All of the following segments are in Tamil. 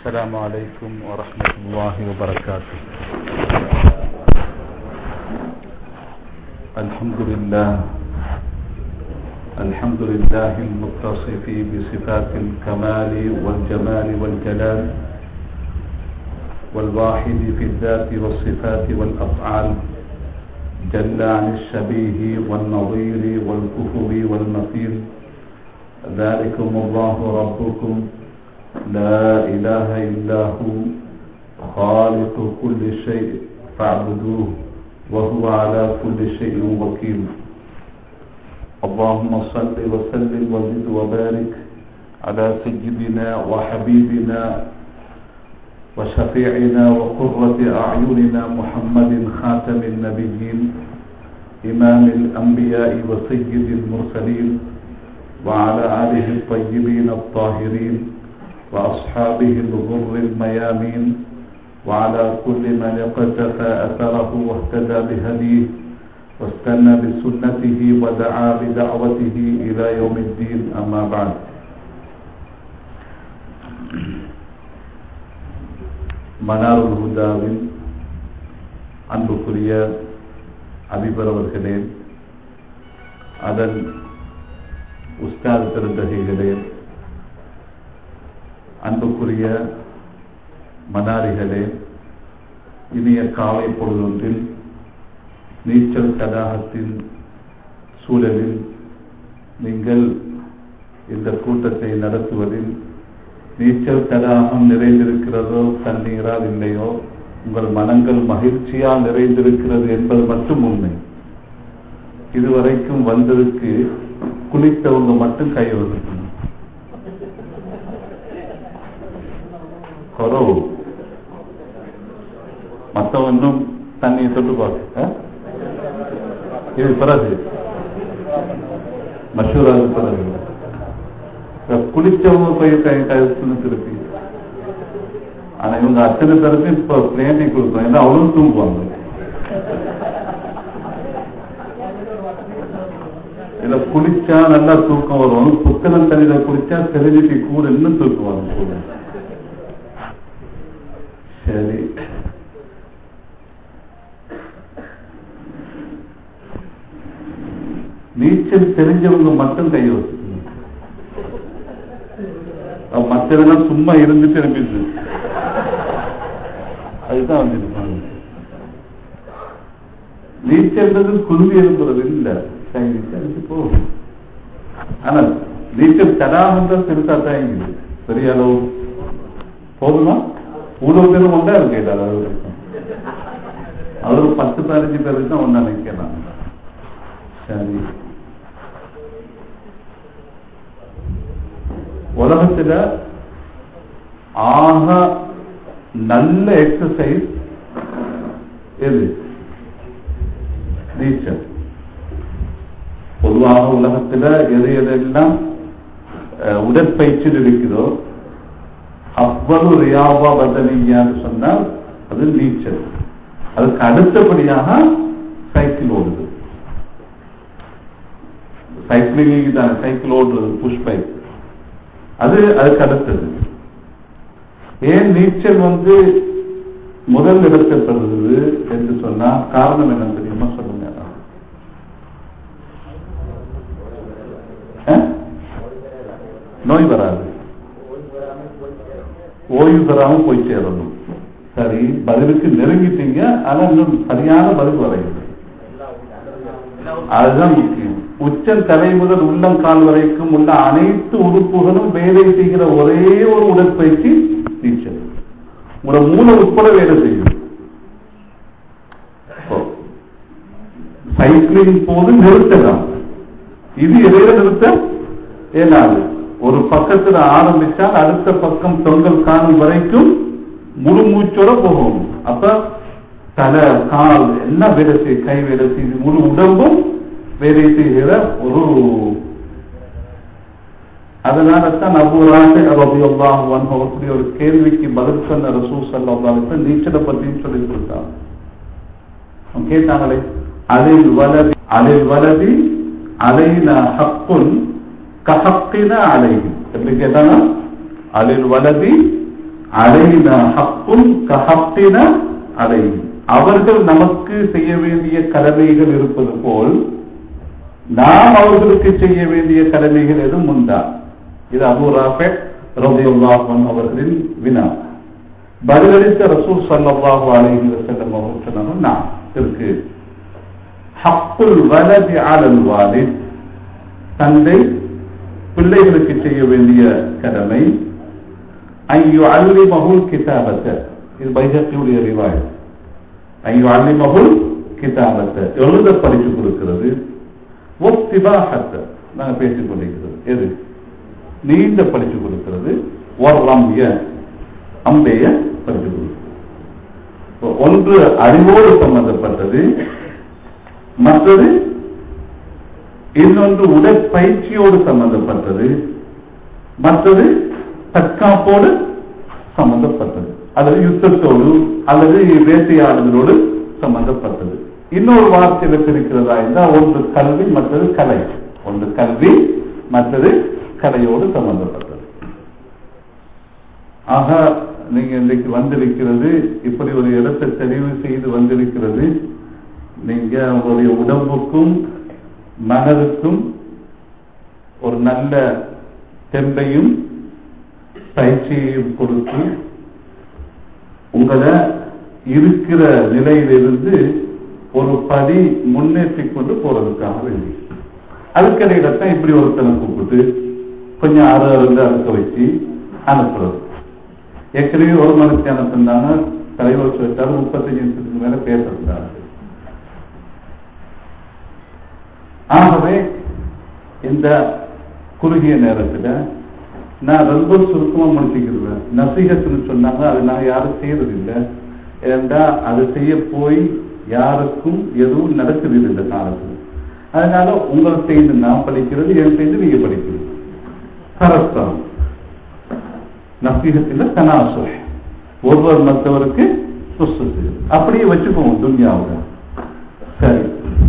السلام عليكم ورحمة الله وبركاته الحمد لله الحمد لله المتصف بصفات الكمال والجمال والجلال والواحد في الذات والصفات والأفعال جل عن الشبيه والنظير والكفر والمثيل ذلكم الله ربكم لا إله إلا هو خالق كل شيء فاعبدوه وهو على كل شيء وكيل اللهم صل وسلم وزد وبارك على سيدنا وحبيبنا وشفيعنا وقرة أعيننا محمد خاتم النبيين إمام الأنبياء وسيد المرسلين وعلى آله الطيبين الطاهرين وأصحابه الغر الميامين وعلى كل من اقتفى أثره واهتدى بهديه واستنى بسنته ودعا بدعوته إلى يوم الدين أما بعد மனாருல் ஹுதாவின் அன்புக்குரிய அதிபர் அவர்களே அதன் உஸ்தாத் பெருந்தகைகளே அன்புக்குரிய மனாரிகளே இனிய காலை பொழுதொன்றில் நீச்சல் தடாகத்தின் சூழலில் நீங்கள் இந்த கூட்டத்தை நடத்துவதில் நீச்சல் தடாகம் நிறைந்திருக்கிறதோ தண்ணீரால் இல்லையோ உங்கள் மனங்கள் மகிழ்ச்சியால் நிறைந்திருக்கிறது என்பது மட்டும் உண்மை இதுவரைக்கும் வந்ததுக்கு குளித்தவங்க மட்டும் கை வகுக்கணும் குறவு மற்றவன்னும் தண்ணியை தொட்டு பார்க்க இது பிறகு மஷூராது பிறகு குளிச்சவங்க போய் கை கழுத்துன்னு திருப்பி ஆனா இவங்க அத்தனை பேருக்கு இப்ப பிளேனை கொடுத்தோம் ஏன்னா அவளும் தூங்குவாங்க இதுல குளிச்சா நல்லா தூக்கம் வரும் புத்தகம் தண்ணியில குளிச்சா செலிபிரிட்டி கூட இன்னும் தூக்குவாங்க கூட சரி நீச்சல் தெரிஞ்சவங்க மட்டும் கை வச்சுக்கணும் மற்றதெல்லாம் சும்மா இருந்துட்டு இருந்துச்சு அதுதான் வந்துருப்பாங்க நீச்சல்ன்றது குருவி இருக்கிறது இல்ல கை நீச்சல் போகும் ஆனா நீச்சல் தடாமன்ற பெருசா தான் இருக்குது பெரிய அளவு போதுமா இவ்வளவு பேரும் ஒன்றா இருக்கு அளவு இருக்கும் அது ஒரு பத்து பதினஞ்சு பேருக்கு தான் ஒன்றா நிற்கலாம் சரி உலகத்துல ஆக நல்ல எக்ஸசைஸ் எது நீச்சல் பொதுவாக உலகத்துல எது எதெல்லாம் உடற்பயிற்சியில் இருக்குதோ அவ்வளவு ரியாபா பதனியான்னு சொன்னால் அது நீச்சல் அதுக்கு அடுத்தபடியாக சைக்கிள் ஓடுது சைக்கிளிங் தான் சைக்கிள் ஓடுறது புஷ் பைக் அது அதுக்கு அடுத்தது ஏன் நீச்சல் வந்து முதல் இடத்தை பெறுது என்று சொன்னா காரணம் என்ன தெரியுமா சொல்லுங்க நோய் வராது ஓய்வு பெறாம போய் சேரணும் சரி பதிலுக்கு நெருங்கிட்டீங்க ஆனா இன்னும் சரியான பதில் வரையுது அதுதான் முக்கியம் உச்சம் தலை முதல் உள்ளம் கால் வரைக்கும் உள்ள அனைத்து உறுப்புகளும் வேலை செய்கிற ஒரே ஒரு உடற்பயிற்சி நீச்சல் உங்களோட மூளை உட்பட வேலை செய்யும் சைக்கிளிங் போது நிறுத்தலாம் இது எதையில நிறுத்த ஏனாது ஒரு பக்கத்துல ஆரம்பிச்சால் அடுத்த பக்கம் தொங்கல் காணும் வரைக்கும் முழு மூச்சோட போகும் அப்ப தலை கால் எல்லாம் வேலை செய்ய கை வேலை செய்து முழு உடம்பும் வேலை செய்கிற ஒரு அதனால தான் அபூராக ரபியுல்லாஹ் வரக்கூடிய ஒரு கேள்விக்கு பதில் சொன்ன ரசூ சல்லாஹ் நீச்சலை பத்தியும் சொல்லி கொடுத்தாங்க கேட்டாங்களே அதில் வலதி அதில் வலதி அலைன ஹக்குன் கஹக்கின அலைஹி எப்படி கேட்டாங்க அதில் வலதி அலைன ஹப்பும் கஹப்பின அலை அவர்கள் நமக்கு செய்ய வேண்டிய கடமைகள் இருப்பது போல் நாம் அவர்களுக்கு செய்ய வேண்டிய கடமைகள் எதுவும் உண்டா இது அபு ராஃபே ரபியுல்லாஹன் அவர்களின் வினா பதிலளித்த ரசூல் சல்லாஹு அலைஹி வஸல்லம் அவர்கள் சொன்னாங்க நான் இருக்கு ஹப்புல் வலதி அலல் வாலித் தந்தை பிள்ளைகளுக்கு செய்ய வேண்டிய கடமை ஐயோ அல்லி மகுல் கிதாபத்தை இது பைஜத்தியுடைய ரிவாய் ஐயோ அல்லி மகுல் கிதாபத்தை எழுத படித்து கொடுக்கிறது ஒத்திபாகத்தை நாங்கள் பேசிக் கொண்டிருக்கிறது எது நீண்ட படித்து கொடுக்கிறது ஒரு ரம்ய அம்பைய படித்து கொடுக்கிறது ஒன்று அறிவோடு சம்பந்தப்பட்டது மற்றது இன்னொன்று உடற்பயிற்சியோடு சம்பந்தப்பட்டது மற்றது தற்காப்போடு சம்பந்தப்பட்டது அல்லது யுத்தத்தோடு அல்லது வேட்டையாடுதலோடு சம்பந்தப்பட்டது இன்னொரு வார்த்தையில பிரிக்கிறதா என்றால் ஒன்று கல்வி மற்றது கலை ஒன்று கல்வி மற்றது கலையோடு சம்பந்தப்பட்டது ஆக நீங்க இன்றைக்கு வந்திருக்கிறது இப்படி ஒரு இடத்தை தெரிவு செய்து வந்திருக்கிறது நீங்க உங்களுடைய உடம்புக்கும் மனதுக்கும் ஒரு நல்ல தெம்பையும் பயிற்சியையும் கொடுத்து உங்களை இருக்கிற நிலையிலிருந்து ஒரு படி முன்னேற்றி கொண்டு போறதுக்காக வேண்டி அதுக்கிடையில தான் இப்படி ஒருத்தனை கூப்பிட்டு கொஞ்சம் ஆறு அருந்து அறுக்க வச்சு அனுப்புறது ஏற்கனவே ஒரு மணிக்கு அனுப்பியிருந்தாங்க தலைவர் சொல்லிட்டாரு முப்பத்தஞ்சு நிமிஷத்துக்கு மேல பேசுறாங்க ஆகவே இந்த குறுகிய நேரத்துல நான் ரொம்ப சுருக்கமா முடிச்சுக்கிடுவேன் நசீகத்துன்னு சொன்னாங்க அது நான் யாரும் செய்யறது இல்லை ஏண்டா அது செய்ய போய் யாருக்கும் எதுவும் நடக்குது இந்த காலத்துல அதனால உங்கள் செய்து நான் படிக்கிறது என் செய்து நீங்க படிக்கிறது பரஸ்பரம் நசீகத்தில் தனாசு ஒருவர் மற்றவருக்கு சுஸ்து அப்படியே வச்சுக்குவோம் துன்யாவில் சரி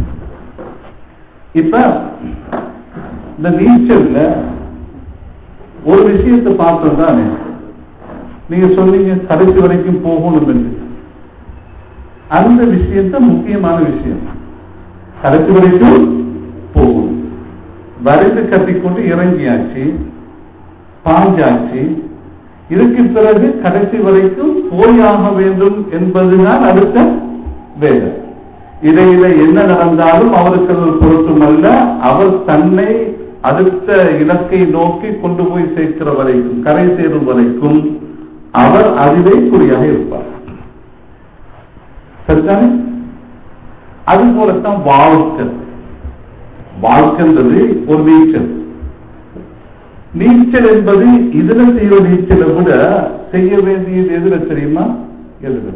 இப்ப இந்த நீச்சல்ல ஒரு விஷயத்தை பார்த்தோம் தானே நீங்க சொன்னீங்க கடைசி வரைக்கும் போகணும் என்று அந்த விஷயத்த முக்கியமான விஷயம் கடைசி வரைக்கும் போகும் வரைந்து கட்டிக்கொண்டு இறங்கியாச்சு பாஞ்சாச்சு இதுக்கு பிறகு கடைசி வரைக்கும் போயாக வேண்டும் என்பதுதான் அடுத்த வேலை இடையில என்ன நடந்தாலும் அவருக்கு அது பொருத்தமல்ல அவர் தன்னை அடுத்த இலக்கை நோக்கி கொண்டு போய் சேர்க்கிற வரைக்கும் கரை சேரும் வரைக்கும் அவர் அதிலே குறியாக இருப்பார் சரிதானே அது போலத்தான் வாழ்க்கை வாழ்க்கைன்றது ஒரு நீச்சல் நீச்சல் என்பது இதுல செய்யற நீச்சலை விட செய்ய வேண்டியது எதுல தெரியுமா எதுல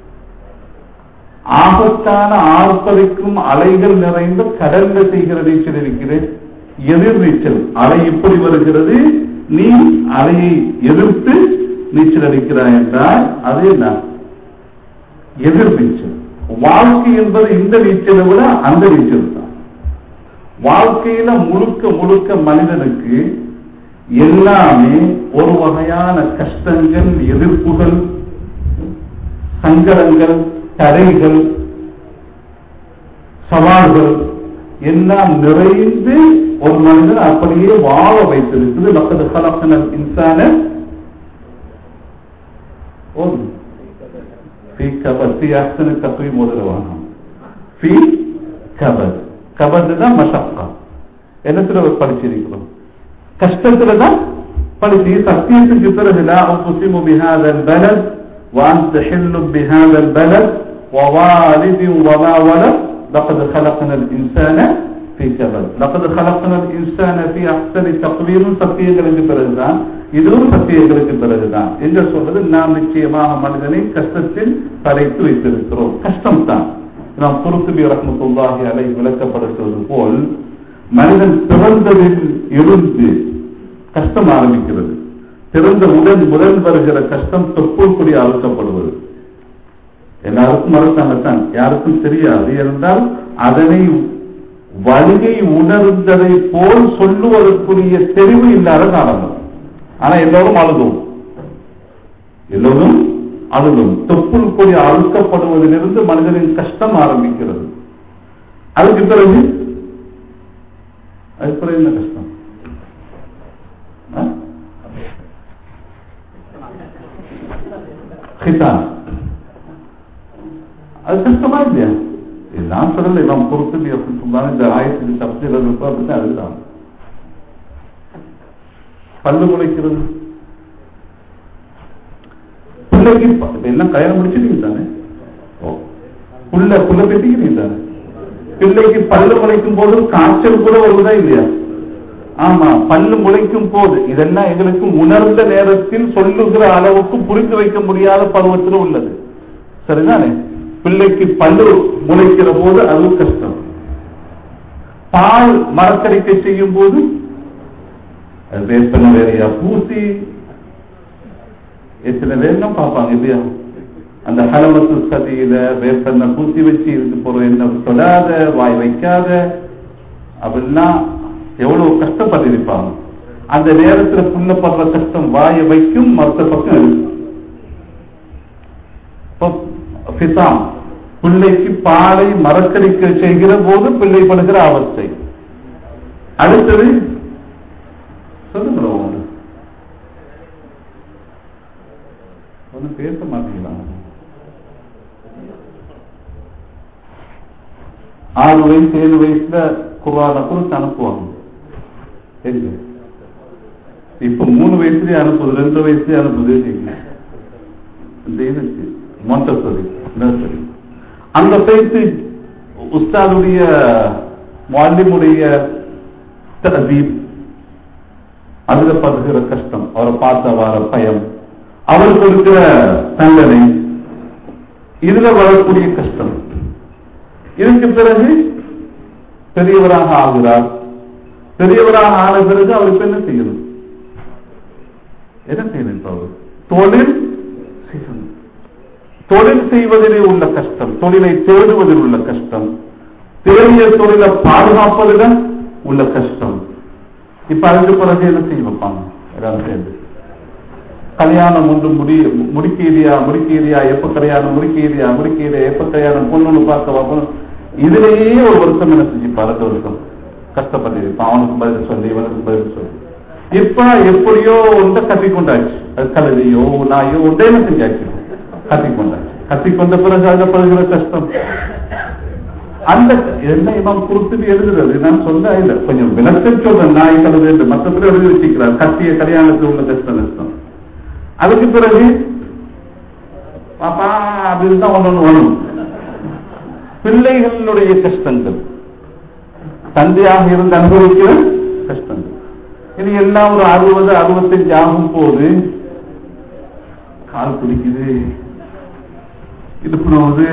ஆபத்தான ஆர்ப்பரிக்கும் அலைகள் நிறைந்த கடல்ல செய்கிற நீச்சல் இருக்கிறேன் எதிர் நீச்சல் அலை இப்படி வருகிறது நீ அலையை எதிர்த்து நீச்சல் அடிக்கிறாய் என்றால் அது என்ன எதிர் நீச்சல் வாழ்க்கை என்பது இந்த நீச்சலை விட அந்த நீச்சல் தான் வாழ்க்கையில முழுக்க முழுக்க மனிதனுக்கு எல்லாமே ஒரு வகையான கஷ்டங்கள் எதிர்ப்புகள் சங்கடங்கள் தடைகள் சவால்கள் எல்லாம் நிறைந்து ஒரு மனிதன் அப்படியே வாழ வைத்திருக்குது மக்கள் கலப்பினர் இன்சான في كبد في أحسن التقويم ودروانها في كبد كبد தான் மஷக்கா என்னத்துல படிச்சிருக்கிறோம் கஷ்டத்துல தான் படிச்சு சத்தியத்துக்கு பிறகு لا أقسم بهذا البلد وأنت حل بهذا البلد ووالد وما ولد لقد خلقنا الإنسان في كبد لقد خلقنا الإنسان في أحسن تقويم சத்தியங்களுக்கு பிறகுதான் இதுவும் சத்தியங்களுக்கு பிறகுதான் என்று சொல்றது நாம் நிச்சயமாக மனிதனை கஷ்டத்தில் படைத்து வைத்திருக்கிறோம் கஷ்டம் தான் நாம் குருத்துபி ரஹமத்துல்லாஹி அலை விளக்கப்படுத்துவது போல் மனிதன் பிறந்ததில் இருந்து கஷ்டம் ஆரம்பிக்கிறது பிறந்த உடன் முதல் வருகிற கஷ்டம் தொப்புள் அழுத்தப்படுவது எல்லாருக்கும் மறுத்தாங்கத்தான் யாருக்கும் தெரியாது என்றால் அதனை வழியை உணர்ந்ததை போல் சொல்லுவதற்குரிய தெரிவு இல்லாத காரணம் ஆனா எல்லோரும் அழுதும் எல்லோரும் அழுகும் தொப்புள் கொடி அறுக்கப்படுவதிலிருந்து மனிதனின் கஷ்டம் ஆரம்பிக்கிறது அதுக்கு பிறகு அதுக்கு பிறகு என்ன கஷ்டம் ஆ? ஹிதான் அது கஷ்டமா இல்லையா இது நான் சொல்லல இமாம் பொறுத்து சொன்னாலும் இந்த ஆயத்துக்கு தப்சீல் இருப்பா அப்படின்னு அதுதான் பல்லு முளைக்கிறது பிள்ளைக்கு ப- இப்ப எல்லாம் கல்யாணம் முடிச்சிட்டீங்க தானே ஓ புள்ள புள்ள பெட்டிக்கிறீங்க தானே பிள்ளைக்கு பல்லு முளைக்கும் போது காய்ச்சல் கூட வருவதா இல்லையா ஆமா பல்லு முளைக்கும் போது இதெல்லாம் எங்களுக்கு உணர்ந்த நேரத்தில் சொல்லுகிற அளவுக்கு புரிந்து வைக்க முடியாத பருவத்தில் உள்ளது சரிதானே பிள்ளைக்கு பல்லு முளைக்கிற போது அது கஷ்டம் பால் மரக்கடிக்கை செய்யும் போது அது வேப்பன வேறையா பூசி எத்தனை பேர்லாம் பார்ப்பாங்க இல்லையா அந்த ஹலமத்து சதியில வேப்பெண்ண பூசி வச்சு இதுக்கு போற என்ன தொடாத வாய் வைக்காத அப்படிலாம் எவ்வளவு கஷ்டப்பட்டிருப்பாங்க அந்த நேரத்துல புண்ணப்படுற கஷ்டம் வாயை வைக்கும் மற்ற பக்கம் இருக்கும் இப்போ ஃபிசாம் பிள்ளைக்கு பாலை மறக்கடிக்க செய்கிற போது பிள்ளை படுகிற அவஸ்தை அடுத்தது சொல்லுங்களா ஒன்று ஒன்றும் பேச மாட்டீங்களா ஆறு வயசு ஏழு வயசுல குர்ஆன குறித்து அனுப்புவாங்க எங்க இப்ப மூணு வயசுலயே அனுப்புது ரெண்டு வயசுலயே அனுப்புது இந்த இதுக்கு மொண்டசரி நர்சரி அங்க போயிட்டு உஸ்தாதுடைய மாலிமுடைய ததீப் அதுல படுகிற கஷ்டம் அவரை பார்த்த வர பயம் அவருக்கு இருக்கிற தண்டனை இதுல வரக்கூடிய கஷ்டம் இதுக்கு பிறகு பெரியவராக ஆகிறார் பெரியவராக ஆன பிறகு அவருக்கு என்ன செய்யணும் என்ன செய்யணும் இப்ப அவர் தொழில் செய்யணும் தொழில் செய்வதிலே உள்ள கஷ்டம் தொழிலை தேடுவதில் உள்ள கஷ்டம் தேடிய தொழிலை பாதுகாப்பதில் உள்ள கஷ்டம் இப்ப அதுக்கு பிறகு என்ன செய்ய வைப்பாங்க எல்லாரும் சேர்ந்து கல்யாணம் ஒன்று முடி முடிக்கீரியா முடிக்கீரியா எப்ப கல்யாணம் முடிக்கீரியா முடிக்கீரியா எப்ப கல்யாணம் பொண்ணுன்னு பார்க்க வைக்கணும் இதுலேயே ஒரு வருஷம் என்ன செஞ்சுப்பா ரெண்டு வருஷம் கஷ்டப்பட்டு இருப்பான் அவனுக்கு பதில் சொல்லி இவனுக்கு பதில் சொல்லி இப்ப எப்படியோ ஒன்றை கத்திக்கொண்டாச்சு அது கழுதையோ நாயோ ஒன்றே என்ன செஞ்சாச்சு கத்திக்கொண்டாச்சு கத்திக்கொண்ட பிறகு அதுல படுகிற கஷ்டம் அந்த என்ன இமாம் குறித்து எழுதுறது நான் சொல்ல இல்ல கொஞ்சம் விளக்கம் சொல்றேன் நாய் கழுது என்று மற்றபடி எழுதி வச்சுக்கிறார் கத்திய கல்யாணத்தில் உள்ள கஷ்டம் நஷ்டம் அதுக்கு பிறகு பாப்பா அப்படின்னு தான் ஒண்ணு ஒண்ணு வரும் பிள்ளைகளுடைய கஷ்டங்கள் தந்தையாக இருந்து அனுபவிக்கிற கஷ்டங்கள் இது எல்லாம் ஒரு அறுபது அறுபத்தஞ்சு ஆகும் போது கால் பிடிக்குது இடுப்புனது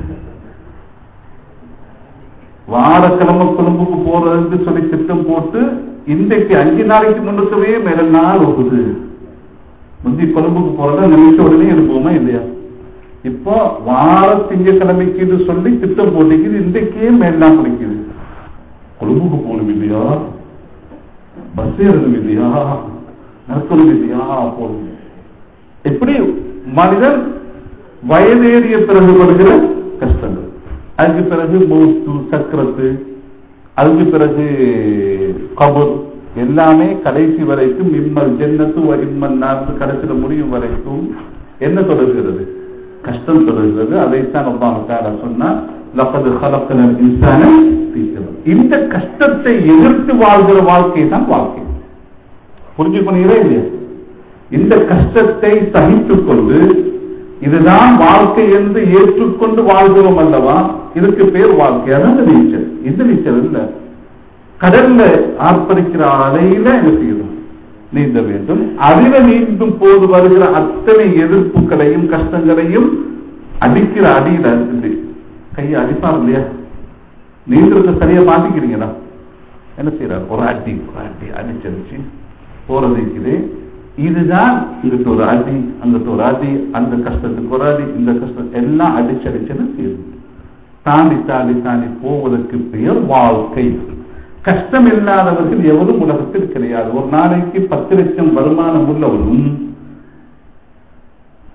வாரக்கிழமை கொழும்புக்கு போறதுக்கு சொல்லி திட்டம் போட்டு இன்றைக்கு அஞ்சு நாளைக்கு முன்னுக்கவே மேல நாள் ஒகுது முந்தி கொழும்புக்கு போறத நிமிஷம் உடனே எடுப்போமா இல்லையா இப்போ வார திங்கக்கிழமைக்கு சொல்லி திட்டம் போட்டிக்குது இன்றைக்கே மேலாம் பிடிக்குது கொழும்புக்கு போகணும் இல்லையா பஸ் ஏறணும் இல்லையா நடக்கணும் இல்லையா போகணும் எப்படி மனிதன் வயதேறிய பிறகு படுகிற கஷ்டங்கள் அதுக்கு பிறகு மௌத்து சக்கரத்து அதுக்கு பிறகு கபர் எல்லாமே கடைசி வரைக்கும் இம்மல் ஜென்னத்து வரிம்மன் நாட்டு கடைசியில் முடியும் வரைக்கும் என்ன தொடர்கிறது கஷ்டம் தொடர்கிறது அதைத்தான் ஒப்பாங்க சொன்னா லப்பது கலக்கனர் இன்சான இந்த கஷ்டத்தை எதிர்த்து வாழ்கிற வாழ்க்கை தான் வாழ்க்கை புரிஞ்சுக்கணுங்களா இல்லையா இந்த கஷ்டத்தை சகித்துக் கொண்டு இதுதான் வாழ்க்கை என்று ஏற்றுக்கொண்டு வாழ்கிறோம் அல்லவா இதுக்கு பேர் வாழ்க்கை அதான் நீச்சல் இந்த நீச்சல் இல்ல கடல்ல ஆர்ப்பரிக்கிற அலையில என்ன செய்யணும் நீந்த வேண்டும் அதில நீந்தும் போது வருகிற அத்தனை எதிர்ப்புகளையும் கஷ்டங்களையும் அடிக்கிற அடியில இருக்குது கையை அடிப்பார் இல்லையா நீந்திரத்தை சரியா மாத்திக்கிறீங்களா என்ன செய்யறாரு ஒரு அடி ஒரு அடி அடிச்சடிச்சு போறது இருக்குது இதுதான் இங்கிட்ட ஒரு அடி அங்கிட்ட ஒரு அடி அந்த கஷ்டத்துக்கு ஒரு அடி இந்த கஷ்டம் எல்லாம் அடிச்சடிச்சுன்னு செய்யணும் தாண்டி தாண்டி தாண்டி போவதற்கு பெயர் வாழ்க்கை கஷ்டம் இல்லாதவர்கள் எவரும் உலகத்தில் கிடையாது ஒரு நாளைக்கு பத்து லட்சம் வருமானம் உள்ளவரும்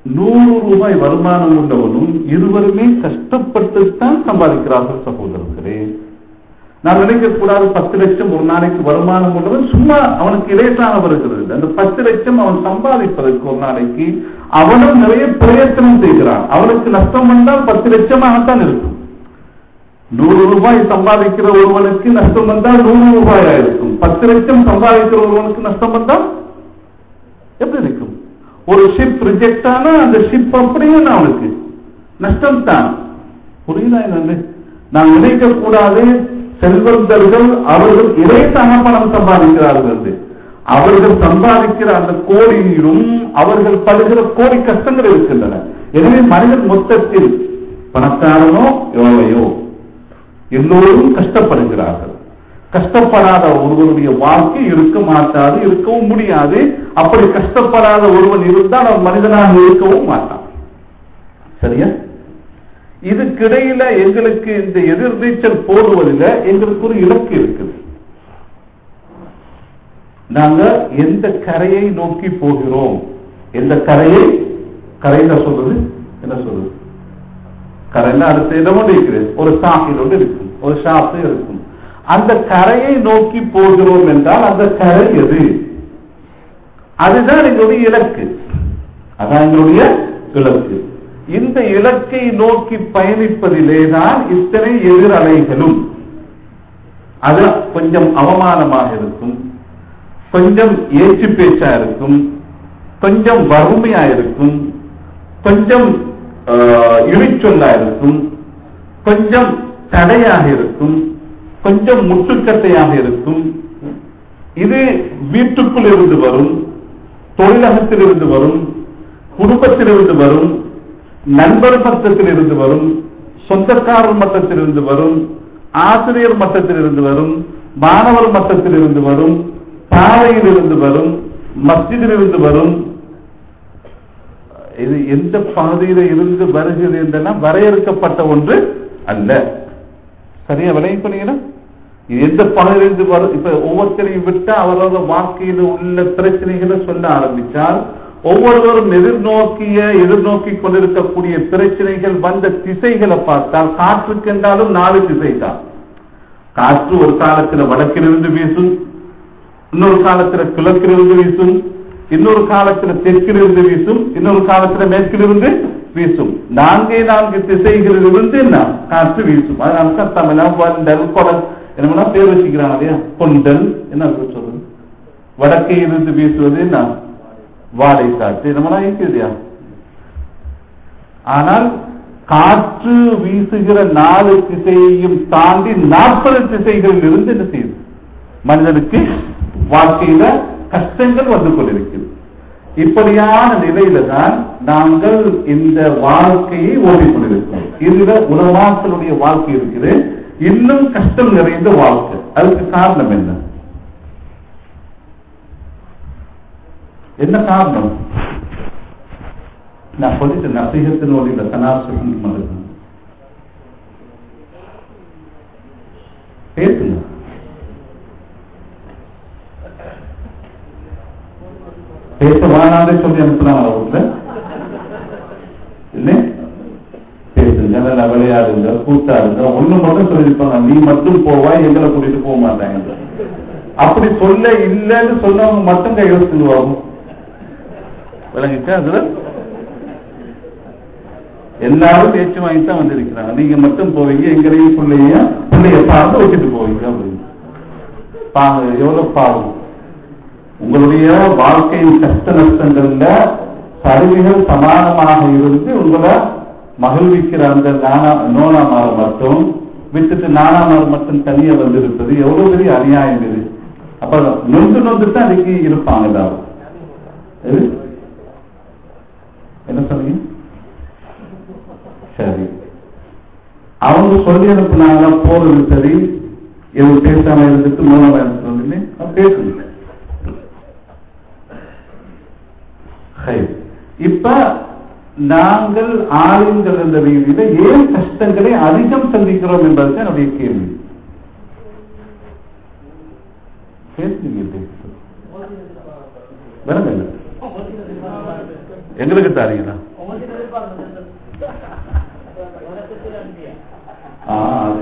நூறு ரூபாய் வருமானம் உள்ளவனும் இருவருமே கஷ்டப்பட்டுத்தான் சம்பாதிக்கிறார்கள் சகோதரர்களே நான் நினைக்க கூடாது பத்து லட்சம் ஒரு நாளைக்கு வருமானம் உள்ளவன் சும்மா அவனுக்கு இலேசாக வருகிறது அந்த பத்து லட்சம் அவன் சம்பாதிப்பதற்கு ஒரு நாளைக்கு அவனும் நிறைய பிரயத்தனம் செய்கிறான் அவனுக்கு நஷ்டம் வந்தால் பத்து லட்சமாகத்தான் இருக்கும் நூறு ரூபாய் சம்பாதிக்கிற ஒருவனுக்கு நஷ்டம் வந்தால் நூறு ரூபாயா இருக்கும் பத்து லட்சம் சம்பாதிக்கிற ஒருவனுக்கு நஷ்டம் வந்தால் எப்படி இருக்கும் ஒரு ஷிப் ரிஜெக்ட் ஆனா அந்த ஷிப் அப்படியே அவனுக்கு நஷ்டம் தான் புரியுதா என்னன்னு நாம் நினைக்க கூடாது செல்வந்தர்கள் அவர்கள் இறைத்தக பணம் சம்பாதிக்கிறார்கள் என்று அவர்கள் சம்பாதிக்கிற அந்த கோடியிலும் அவர்கள் படுகிற கோடி கஷ்டங்கள் இருக்கின்றன எனவே மனிதன் மொத்தத்தில் பணக்காரனோ எவ்வளையோ எல்லோரும் கஷ்டப்படுகிறார்கள் கஷ்டப்படாத ஒருவருடைய வாழ்க்கை இருக்க மாட்டாது இருக்கவும் முடியாது அப்படி கஷ்டப்படாத ஒருவன் இருந்தால் அவன் மனிதனாக இருக்கவும் மாட்டான் சரியா இதுக்கிடையில எங்களுக்கு இந்த எதிர்நீச்சல் போடுவதில் எங்களுக்கு ஒரு இலக்கு இருக்குது நாங்க எந்த கரையை நோக்கி போகிறோம் எந்த கரையை கரையில சொல்றது என்ன சொல்றது கரையில அடுத்த இடமும் இருக்கிறது ஒரு சாப்பில் ஒன்று இருக்கும் ஒரு ஷாப்பு இருக்கும் அந்த கரையை நோக்கி போகிறோம் என்றால் அந்த கரை எது அதுதான் எங்களுடைய இலக்கு அதான் எங்களுடைய இலக்கு இந்த இலக்கை நோக்கி பயணிப்பதிலே தான் இத்தனை எதிரலைகளும் அது கொஞ்சம் அவமானமாக இருக்கும் கொஞ்சம் ஏச்சு பேச்சா இருக்கும் கொஞ்சம் வறுமையா இருக்கும் கொஞ்சம் இழிச்சொல்லா இருக்கும் கொஞ்சம் தடையாக இருக்கும் கொஞ்சம் முட்டுக்கட்டையாக இருக்கும் இது வீட்டுக்குள் இருந்து வரும் தொழிலகத்தில் இருந்து வரும் குடும்பத்தில் இருந்து வரும் நண்பர் மட்டத்தில் இருந்து வரும் சொந்தக்காரர் மட்டத்தில் இருந்து வரும் ஆசிரியர் மட்டத்தில் இருந்து வரும் மாணவர் மட்டத்தில் இருந்து வரும் பாறையில் இருந்து வரும் மஸ்ஜிதில் இருந்து வரும் இது எந்த பகுதியில இருந்து வருகிறது என்றனா வரையறுக்கப்பட்ட ஒன்று அல்ல சரியா விலை பண்ணீங்கன்னா எந்த பகுதியிலிருந்து வரும் இப்ப ஒவ்வொருத்தரையும் விட்டு அவரோட வாழ்க்கையில் உள்ள பிரச்சனைகளை சொல்ல ஆரம்பித்தால் ஒவ்வொருவரும் எதிர்நோக்கிய எதிர்நோக்கி கொண்டிருக்கக்கூடிய பிரச்சனைகள் வந்த திசைகளை பார்த்தால் காற்றுக்கு என்றாலும் நாலு திசை தான் காற்று ஒரு காலத்துல வடக்கிலிருந்து வீசும் இன்னொரு காலத்துல கிழக்கிலிருந்து வீசும் இன்னொரு காலத்துல தெற்கிலிருந்து வீசும் இன்னொரு காலத்துல மேற்கிலிருந்து வீசும் நான்கே நான்கு திசைகளில் இருந்து என்ன காற்று வீசும் அதனால தான் தமிழம் வண்டல் கொடல் என்ன பேர் வச்சுக்கிறாங்க இல்லையா கொண்டல் என்ன சொல்றது வடக்கே இருந்து வீசுவது என்ன வாடை காற்று நம்மளாம் இருக்கு இல்லையா ஆனால் காற்று வீசுகிற நாலு திசையையும் தாண்டி நாற்பது திசைகளில் இருந்து என்ன செய்யுது மனிதனுக்கு வாழ்க்கையில கஷ்டங்கள் வந்து கொண்டிருக்கிறது இப்படியான நிலையில தான் நாங்கள் இந்த வாழ்க்கையை ஓடிக்கொண்டிருக்கிறோம் இதுல உலகத்தினுடைய வாழ்க்கை இருக்குது இன்னும் கஷ்டம் நிறைந்த வாழ்க்கை அதுக்கு காரணம் என்ன என்ன காரணம் நான் சொல்லிட்டு நசீகத்தினுடைய தனாசுகம் பேசுங்க பேச வேணாண்டே சொல்லி அனுப்புனாங்க வீட்டுல இல்லை பேசுங்க நல்லா விளையாடுங்க கூட்டாடுங்க ஒண்ணு மட்டும் சொல்லியிருப்பாங்க நீ மட்டும் போவாய் எங்களை கூட்டிட்டு போக மாட்டாங்க அப்படி சொல்ல இல்லைன்னு சொன்னவங்க மட்டும் கையில சொல்லுவாங்க விளங்கிச்சா அதுல எல்லாரும் பேச்சு வாங்கி தான் வந்திருக்கிறாங்க நீங்க மட்டும் போவீங்க எங்களையும் பிள்ளைய பிள்ளைய பார்த்து வச்சுட்டு போவீங்க அப்படின்னு பாங்க எவ்வளவு பாவம் உங்களுடைய வாழ்க்கையின் கஷ்ட நஷ்டங்கள்ல சரிவுகள் சமானமாக இருந்து உங்களை மகிழ்விக்கிற அந்த நானா நோனாமார மட்டும் விட்டுட்டு நானாமார் மட்டும் தனியா வந்திருப்பது எவ்வளவு பெரிய அநியாயம் இது அப்ப நொந்து நொந்துட்டு அன்னைக்கு இருப்பாங்க எல்லாரும் எது? என்ன சொன்னீங்க சரி அவங்க சொல்லி அனுப்புனாங்க போறது சரி எதுவும் பேசாம இருந்துட்டு மூலமா இருந்துட்டு பேசுங்க ஹை. இப்ப நாங்கள் ஆளுங்கள் என்ற ரீதியில ஏன் கஷ்டங்களை அதிகம் சந்திக்கிறோம் என்பது என்னுடைய கேள்வி பேசுங்க விளங்கல எங்களுக்கு தாரீங்களா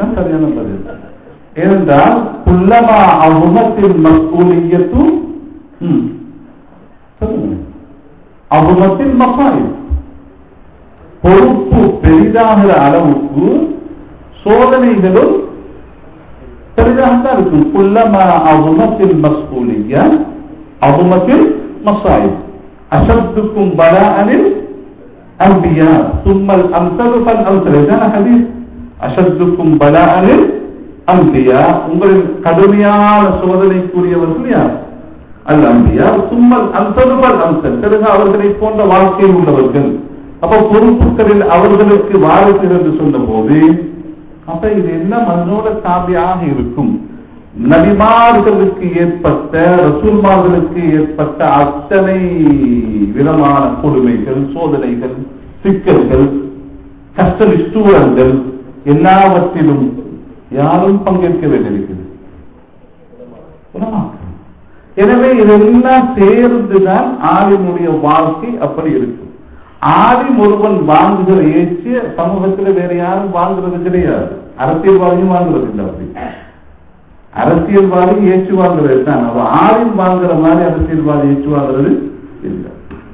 அதுதான் சரியான பதில் ஏனென்றால் குல்லமா அவ்வுமத்தின் மக்கூலியத்தும் ம், சொல்லுங்க அவ்வுமத்தின் மக்காய் பொறுப்பு பெரிதாகிற அளவுக்கு சோதனைகளும் பெரிதாகத்தான் இருக்கும் குல்லமா அவ்வுமத்தின் மஸ்கூலிய அவ்வுமத்தின் மசாயிப் அசத்துக்கும் பலாஅனில் அன்பியா தும்மல் அம்சல் ஃபல் அம்சல் இதான ஹதீஸ் அஷத்துக்கும் பலாஅனில் அன்பியா உங்களின் கடுமையான சோதனைக்குரியவர்கள் யார் அல் அம்பியா சும்மல் அம்சல் ஃபல் அம்சல் பிறகு அவர்களை போன்ற வாழ்க்கையில் உள்ளவர்கள் அப்ப பொறுப்புகளில் அவர்களுக்கு வாரிசுகள் என்று சொன்ன போது அப்ப இது எல்லாம் அதனோட தாபியாக இருக்கும் நபிமார்களுக்கு ஏற்பட்ட ரசூல்மார்களுக்கு ஏற்பட்ட அத்தனை விதமான கொடுமைகள் சோதனைகள் சிக்கல்கள் கஷ்ட நிஷ்டூரங்கள் எல்லாவற்றிலும் யாரும் பங்கேற்க வேண்டியிருக்கிறது உலமாக்கள். எனவே இதெல்லாம் சேர்ந்துதான் ஆலிமுடைய வாழ்க்கை அப்படி இருக்கும் ஆலிம் ஒருவன் வாங்குகிற ஏற்றிய சமூகத்தில் வேற யாரும் வாங்குறது கிடையாது அரசியல்வாதியும் வாங்குறது இல்லை அப்படி அரசியல்வாதி ஏற்று வாங்குறது தான் அவ ஆலிம் வாங்குற மாதிரி அரசியல்வாதி ஏற்று வாங்குறது இல்லை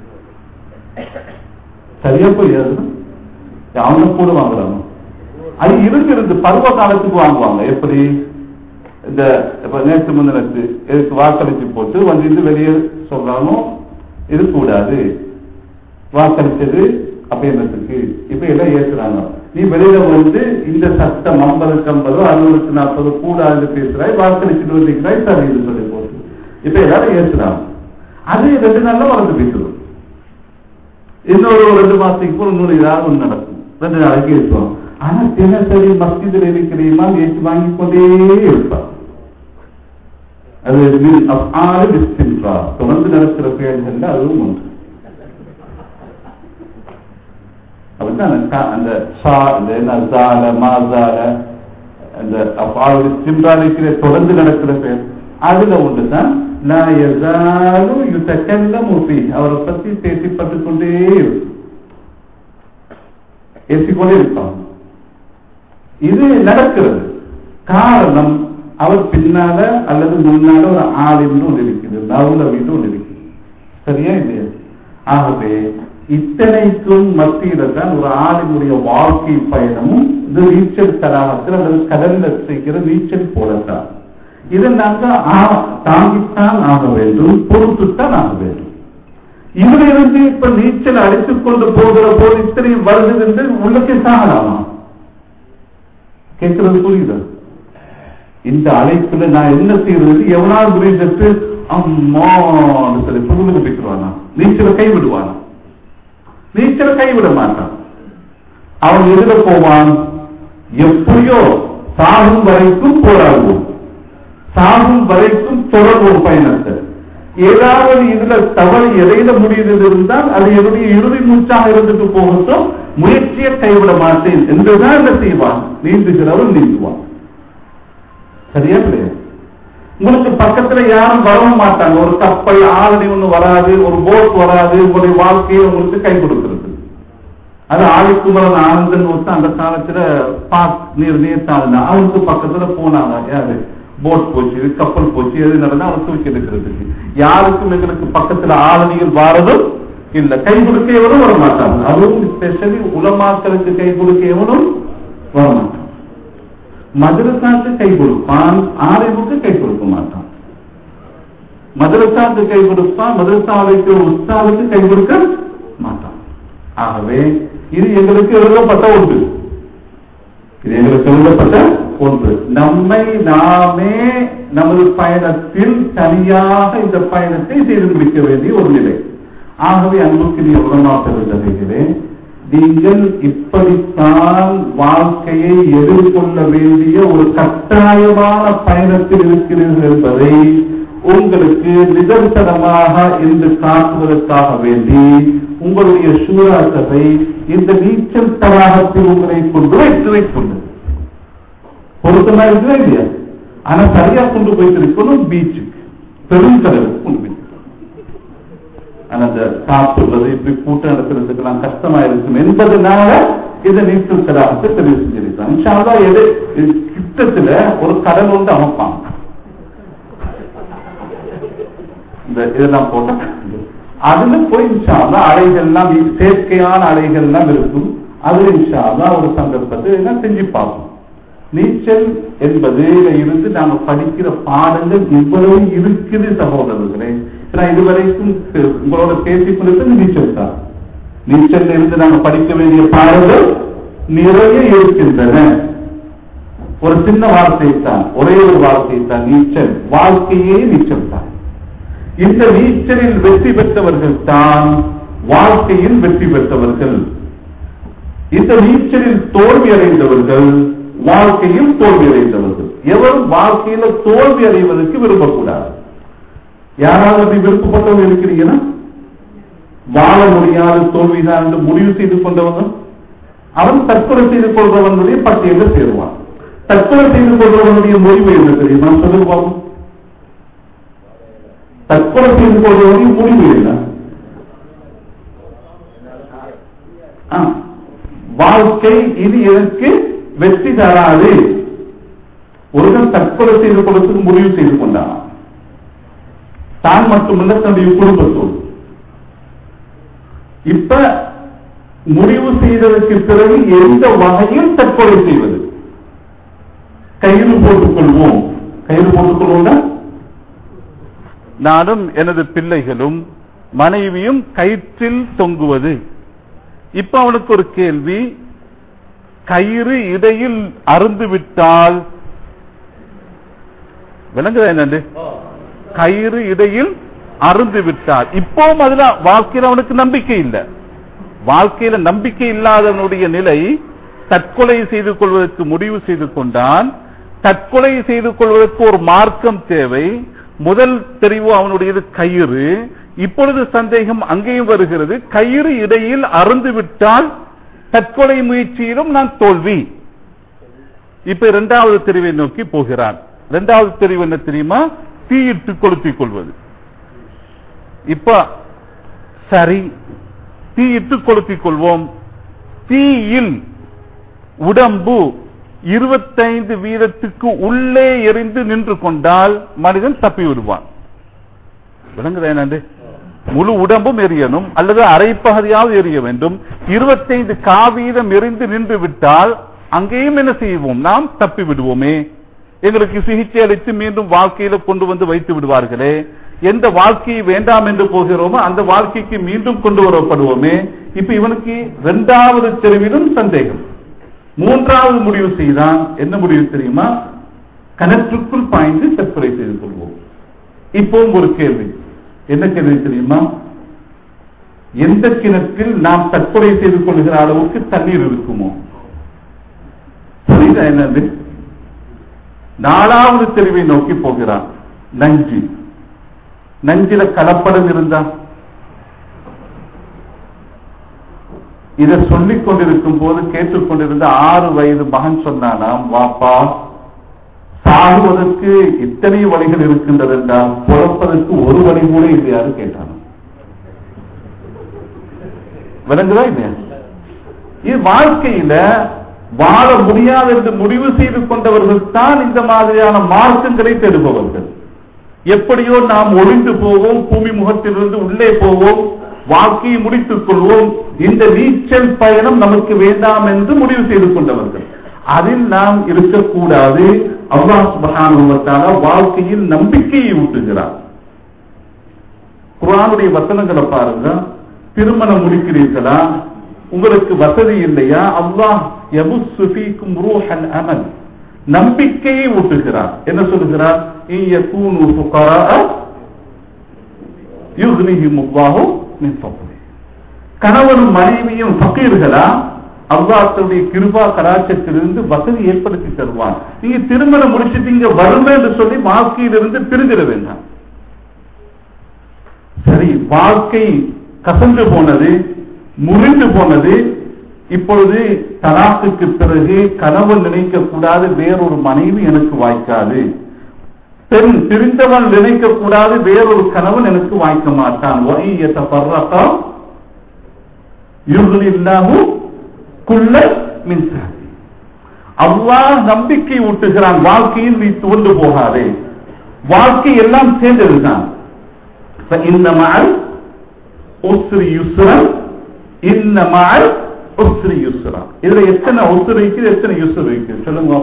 சரியா போயாது அவங்க கூட வாங்குறாங்க அது இருக்கிறது பருவ காலத்துக்கு வாங்குவாங்க எப்படி இந்த இப்ப நேற்று முந்தினத்து இதுக்கு வாக்களிச்சு போட்டு வந்து இது வெளியே சொல்றாங்க இது கூடாது வாக்களிச்சது அப்படின்றதுக்கு இப்ப எல்லாம் ஏற்றுறாங்க நீ வெளியில வந்து இந்த சட்டம் ஐம்பதுக்கு ஐம்பதோ அறுபதுக்கு நாற்பது கூடாது பேசுறாய் வாக்களிச்சுட்டு வந்திருக்கிறாய் சரி இது சொல்லி போட்டு இப்ப எல்லாரும் ஏற்றுறாங்க அது ரெண்டு நாள்ல வளர்ந்து பேசுறோம் இன்னொரு ஒரு ரெண்டு மாசத்துக்கு போல இன்னொரு ஏதாவது ஒண்ணு நடக்கும் ரெண்டு நாளைக்கு ஏற்றுவோம் ஆனா தினசரி மஸ்ஜிதில் இருக்கிறீமா ஏற்று வாங்கி கொண்டே இருப்பான் அது மின் அஃஆலி இஸ்தின்ஃபா. தொடர்ந்து நடக்கிற செயல்கள்ல அதுவும் ஒன்று அப்படிதான் அந்த கா- அந்த ஷா இந்த என்ன ஜால மாசால அந்த அஃஆலு இஸ்தின்ஃபா இருக்கிற தொடர்ந்து நடக்கிற செயல் அதுல ஒன்றுதான் லா யஸாலு யுதகல்லமு ஃபீஹ். அவரை பத்தி பேசிப்பட்டு கொண்டே இருக்கும் பேசிக்கொண்டே இருப்பாங்க இது நடக்கிறது காரணம் அவர் பின்னால அல்லது முன்னால ஒரு ஆலிம்னு ஒன்று இருக்குது மௌலவின்னு ஒன்று இருக்குது சரியா இல்லையா ஆகவே இத்தனைக்கும் மத்தியில தான் ஒரு ஆலிமுடைய வாழ்க்கை பயணமும் இது நீச்சல் தடாகத்தில் அல்லது கடல்ல செய்கிற நீச்சல் போலத்தான் இதை நாங்கள் ஆ- தாங்கித்தான் ஆக வேண்டும் பொறுத்துத்தான் ஆக வேண்டும் இதுல இருந்து இப்ப நீச்சல் அடித்துக் கொண்டு போகிற போது இத்தனை வருது என்று உள்ளத்தை சாகலாமா கேட்கிறது புரியுதா இந்த அழைப்புல நான் என்ன செய்யறது எவனாவது புரிஞ்சிட்டு அம்மான்னு சொல்லி புகுந்து போய்க்குவானா நீச்சலை கைவிடுவானா நீச்சலை கைவிட மாட்டான் அவன் எதுல போவான் எப்படியோ சாகும் வரைக்கும் போராடுவோம் சாகும் வரைக்கும் தொடர்வோம் பயணத்தை ஏதாவது இதுல தவறு எதையில முடியுது இருந்தால் அது என்னுடைய இறுதி மூச்சாக இருந்துட்டு போகட்டும் முயற்சியை கைவிட மாட்டேன் என்றுதான் என்ன செய்வான் நீந்துகிறவன் நீந்துவான் சரியா இல்லையா உங்களுக்கு பக்கத்துல யாரும் வரவும் மாட்டாங்க ஒரு கப்பல் ஆரணி ஒண்ணு வராது ஒரு போட் வராது உங்களுடைய வாழ்க்கையை உங்களுக்கு கை கொடுக்கிறது அது ஆதிக்குமரன் ஆனந்தன் ஒருத்தன் அந்த காலத்துல பாக் நீர் நீர் தாழ்ந்தா அவனுக்கு பக்கத்துல போனாங்க யாரு போட் போச்சு கப்பல் போச்சு எது நடந்தா அவன் தூக்கி எடுக்கிறதுக்கு யாருக்கும் எங்களுக்கு பக்கத்துல ஆளுநர்கள் வாரதும் இல்ல கை கொடுக்க எவனும் வர மாட்டாங்க அதுவும் ஸ்பெஷலி உலமாக்களுக்கு கை கொடுக்க எவனும் வர மாட்டான் மதுரசாக்கு கை கொடுப்பான் ஆரிவுக்கு கை கொடுக்க மாட்டான் மதுரசாக்கு கை கொடுப்பான் மதுரசா வைக்கிற உஸ்தாவுக்கு கை கொடுக்க மாட்டான் ஆகவே இது எங்களுக்கு எழுதப்பட்ட ஒன்று இது எங்களுக்கு எழுதப்பட்ட ஒன்று நம்மை நாமே நமது பயணத்தில் தனியாக இந்த பயணத்தை செய்து முடிக்க வேண்டிய ஒரு நிலை ஆகவே அன்புக்குரிய உடமா பெறுகிறே நீங்கள் இப்படித்தான் வாழ்க்கையை எதிர்கொள்ள வேண்டிய ஒரு கட்டாயமான பயணத்தில் இருக்கிறீர்கள் என்பதை உங்களுக்கு நிதர்சனமாக இன்று காட்டுவதற்காக வேண்டி உங்களுடைய சூரா சபை இந்த நீச்சல் தடாகத்தில் உங்களை கொண்டு வைத்து வைத்துள்ளது பொருத்தமா இருக்குதா இல்லையா ஆனா சரியா கொண்டு போய்த்திருக்கணும் பீச்சுக்கு பெருங்கடலுக்கு கொண்டு போய் ஆனா அந்த சாப்பிடுறது இப்படி கூட்டம் நடத்துறதுக்கெல்லாம் கஷ்டமா இருக்கும் என்பதனால இதை நீச்சல் தலாகத்தை தெரிவு செஞ்சிருக்கான் இன்ஷா அல்லாஹ் எது இது கிட்டத்துல ஒரு கடல் ஒன்று அமைப்பாங்க இந்த இதெல்லாம் போட்டா அதுல போய் இன்ஷா அல்லாஹ் அலைகள்லாம் வீ- செயற்கையான அலைகள்லாம் இருக்கும் அது இன்ஷா அல்லாஹ் ஒரு சந்தர்ப்பத்தை எல்லாம் செஞ்சு பார்ப்போம் நீச்சல் என்பதுல இருந்து நாம படிக்கிற பாடங்கள் இவ்வளவு இருக்குது சகோதரர்களே நான் இதுவரைக்கும் பே- உங்களோட பேசிக் கொண்டிருந்தது நீச்சல் தான் நீச்சல் இருந்து நாம படிக்க வேண்டிய பாடங்கள் நிறைய இருக்கின்றன ஒரு சின்ன வார்த்தை தான் ஒரே ஒரு வார்த்தை தான் நீச்சல் வாழ்க்கையே நீச்சல் தான் இந்த நீச்சலில் வெற்றி பெற்றவர்கள் தான் வாழ்க்கையில் வெற்றி பெற்றவர்கள் இந்த நீச்சலில் தோல்வி அடைந்தவர்கள் வாழ்க்கையில் தோல்வி அடைந்தவர்கள் எவரும் வாழ்க்கையில தோல்வி அடைவதற்கு விரும்பக்கூடாது யாராவது அப்படி விருப்பப்பட்டவங்க இருக்கிறீங்கன்னா வாழ முடியாத தோல்விதான் என்று முடிவு செய்து கொண்டவங்க அவன் தற்கொலை செய்து கொள்றவனுடைய பட்டியலில் சேருவான் தற்கொலை செய்து கொள்றவனுடைய முடிவு என்ன தெரியுமா சொல்லுங்க பாப்போம். தற்கொலை செய்து கொள்றவனுடைய முடிவு என்ன ஆ, வாழ்க்கை இது எனக்கு வெற்றி தராது ஒருவன் தற்கொலை செய்து கொள்றதுக்கு முடிவு செய்து கொண்டான் தான் மட்டுமல்ல தன்னுடைய குடும்பத்தோடு இப்ப முடிவு செய்ததற்கு பிறகு எந்த வகையில் தற்கொலை செய்வது கயிறு போட்டுக் கொள்வோம் கயிறு போட்டுக் கொள்வோம் நானும் எனது பிள்ளைகளும் மனைவியும் கயிற்றில் தொங்குவது இப்ப அவனுக்கு ஒரு கேள்வி கயிறு இடையில் அருந்து விட்டால் விளங்குதா என்னண்டு கயிறு இடையில் அருந்து விட்டால் இப்பவும் அதுல வாழ்க்கையில அவனுக்கு நம்பிக்கை இல்லை வாழ்க்கையில நம்பிக்கை இல்லாதவனுடைய நிலை தற்கொலை செய்து கொள்வதற்கு முடிவு செய்து கொண்டான் தற்கொலை செய்து கொள்வதற்கு ஒரு மார்க்கம் தேவை முதல் தெரிவு அவனுடையது கயிறு இப்பொழுது சந்தேகம் அங்கேயும் வருகிறது கயிறு இடையில் அருந்து விட்டால் தற்கொலை முயற்சியிலும் நான் தோல்வி இப்ப இரண்டாவது தெரிவை நோக்கி போகிறான் இரண்டாவது தெரிவு என்ன தெரியுமா தீயிட்டு கொளுத்திக் கொள்வது இப்ப சரி தீயிட்டு கொளுத்திக் கொள்வோம் தீயில் உடம்பு இருபத்தைந்து வீதத்துக்கு உள்ளே எரிந்து நின்று கொண்டால் மனிதன் தப்பி விடுவான் விளங்குதா என்னண்டு முழு உடம்பும் எரியணும் அல்லது அரைப்பகுதியாவது எரிய வேண்டும் இருபத்தைந்து காவீதம் எரிந்து நின்று விட்டால் அங்கேயும் என்ன செய்வோம் நாம் தப்பி விடுவோமே எங்களுக்கு சிகிச்சை அளித்து மீண்டும் வாழ்க்கையில கொண்டு வந்து வைத்து விடுவார்களே எந்த வாழ்க்கையை வேண்டாம் என்று போகிறோமோ அந்த வாழ்க்கைக்கு மீண்டும் கொண்டு வரப்படுவோமே இப்ப இவனுக்கு இரண்டாவது தெருவிலும் சந்தேகம் மூன்றாவது முடிவு செய்தான் என்ன முடிவு தெரியுமா கணற்றுக்குள் பாய்ந்து தற்கொலை செய்து கொள்வோம் இப்போ ஒரு கேள்வி என்ன கேள்வி தெரியுமா எந்த கிணற்றில் நாம் தற்கொலை செய்து கொள்கிற அளவுக்கு தண்ணீர் இருக்குமோ புரியுதா என்னது நாலாவது தெருவை நோக்கி போகிறான் நஞ்சு நஞ்சில கலப்படம் இருந்தா இதை சொல்லிக் கொண்டிருக்கும் போது கேட்டுக்கொண்டிருந்த ஆறு வயது மகன் சொன்னானாம் வாப்பா சாகுவதற்கு இத்தனை வழிகள் இருக்கின்றது என்றால் பிறப்பதற்கு ஒரு வழி கூட இல்லையாரு கேட்டான் விளங்குதா இல்லையா இது வாழ்க்கையில வாழ முடியாது என்று முடிவு செய்து கொண்டவர்கள் தான் இந்த மாதிரியான மார்க்கங்களை தேடுபவர்கள் எப்படியோ நாம் ஒளிந்து போவோம் பூமி முகத்திலிருந்து உள்ளே போவோம் வாழ்க்கையை முடித்துக் கொள்வோம் இந்த நீச்சல் பயணம் நமக்கு வேண்டாம் என்று முடிவு செய்து கொண்டவர்கள் அதில் நாம் இருக்கக்கூடாது அல்லாஹ் சுப்ஹானஹு வ தஆலா வாழ்க்கையில் நம்பிக்கையை ஊட்டுகிறார் குர்ஆனுடைய வசனங்களை பாருங்க திருமணம் முடிக்கிறீர்களா உங்களுக்கு வசதி இல்லையா அல்லாஹ் யபுஸ்ஸு ஃபீக்கும் ரூஹல் அமல் நம்பிக்கையை ஊட்டுகிறார் என்ன சொல்லுகிறார் இன் யகூனு ஃபுகராஅ யுக்னிஹிமுல்லாஹு மின் ஃபضله கணவனும் மனைவியும் ஃபகீர்களா அல்லாஹ் தன்னுடைய கிருபா கலாச்சத்திலிருந்து வசதி ஏற்படுத்தி தருவான் நீங்க திருமணம் முடிச்சிட்டீங்க வறுமை என்று சொல்லி வாழ்க்கையிலிருந்து பிரிஞ்சிட வேண்டாம் சரி வாழ்க்கை கசந்து போனது முறிந்து போனது இப்பொழுது தலாக்குக்கு பிறகு கணவன் நினைக்க கூடாது வேறொரு மனைவி எனக்கு வாய்க்காது பெண் பிரிந்தவன் நினைக்க கூடாது வேறொரு கணவன் எனக்கு வாய்க்க மாட்டான் இல்லாம குள்ள மின்சாரி அல்லாஹ் நம்பிக்கை ஊட்டுகிறான் வாழ்க்கையில் நீ துவண்டு போகாதே வாழ்க்கை எல்லாம் சேர்ந்ததுதான் இந்த மகள் உஸ்ரி யுஸ்ரன் இந்த மகள் உஸ்ரி யுஸ்ரா இதுல எத்தனை உசுர் இருக்குது எத்தனை யுசுர் இருக்குது சொல்லுங்க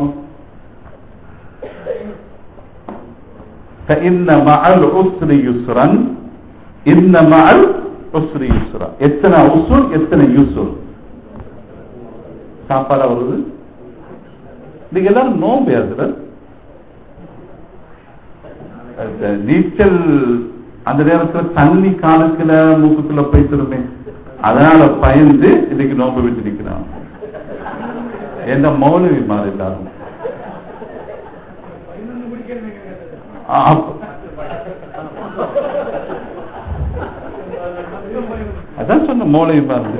فإن مع العسر يسرا إن مع العسر يسرا எத்தனை உசுர் எத்தனை யுசுர் சாப்பாடா வருது நீங்க எல்லாரும் நோம்பு அதுல அந்த நீச்சல் அந்த நேரத்துல தண்ணி காலுக்குள்ள மூக்குக்குள்ள போயிட்டு அதனால பயந்து இன்னைக்கு நோம்பு விட்டு நிக்கிறான் என்ன மௌலவி மாதிரி எல்லாரும் ஆ, அப்ப- அதான் சொன்ன மௌலவி மாதிரி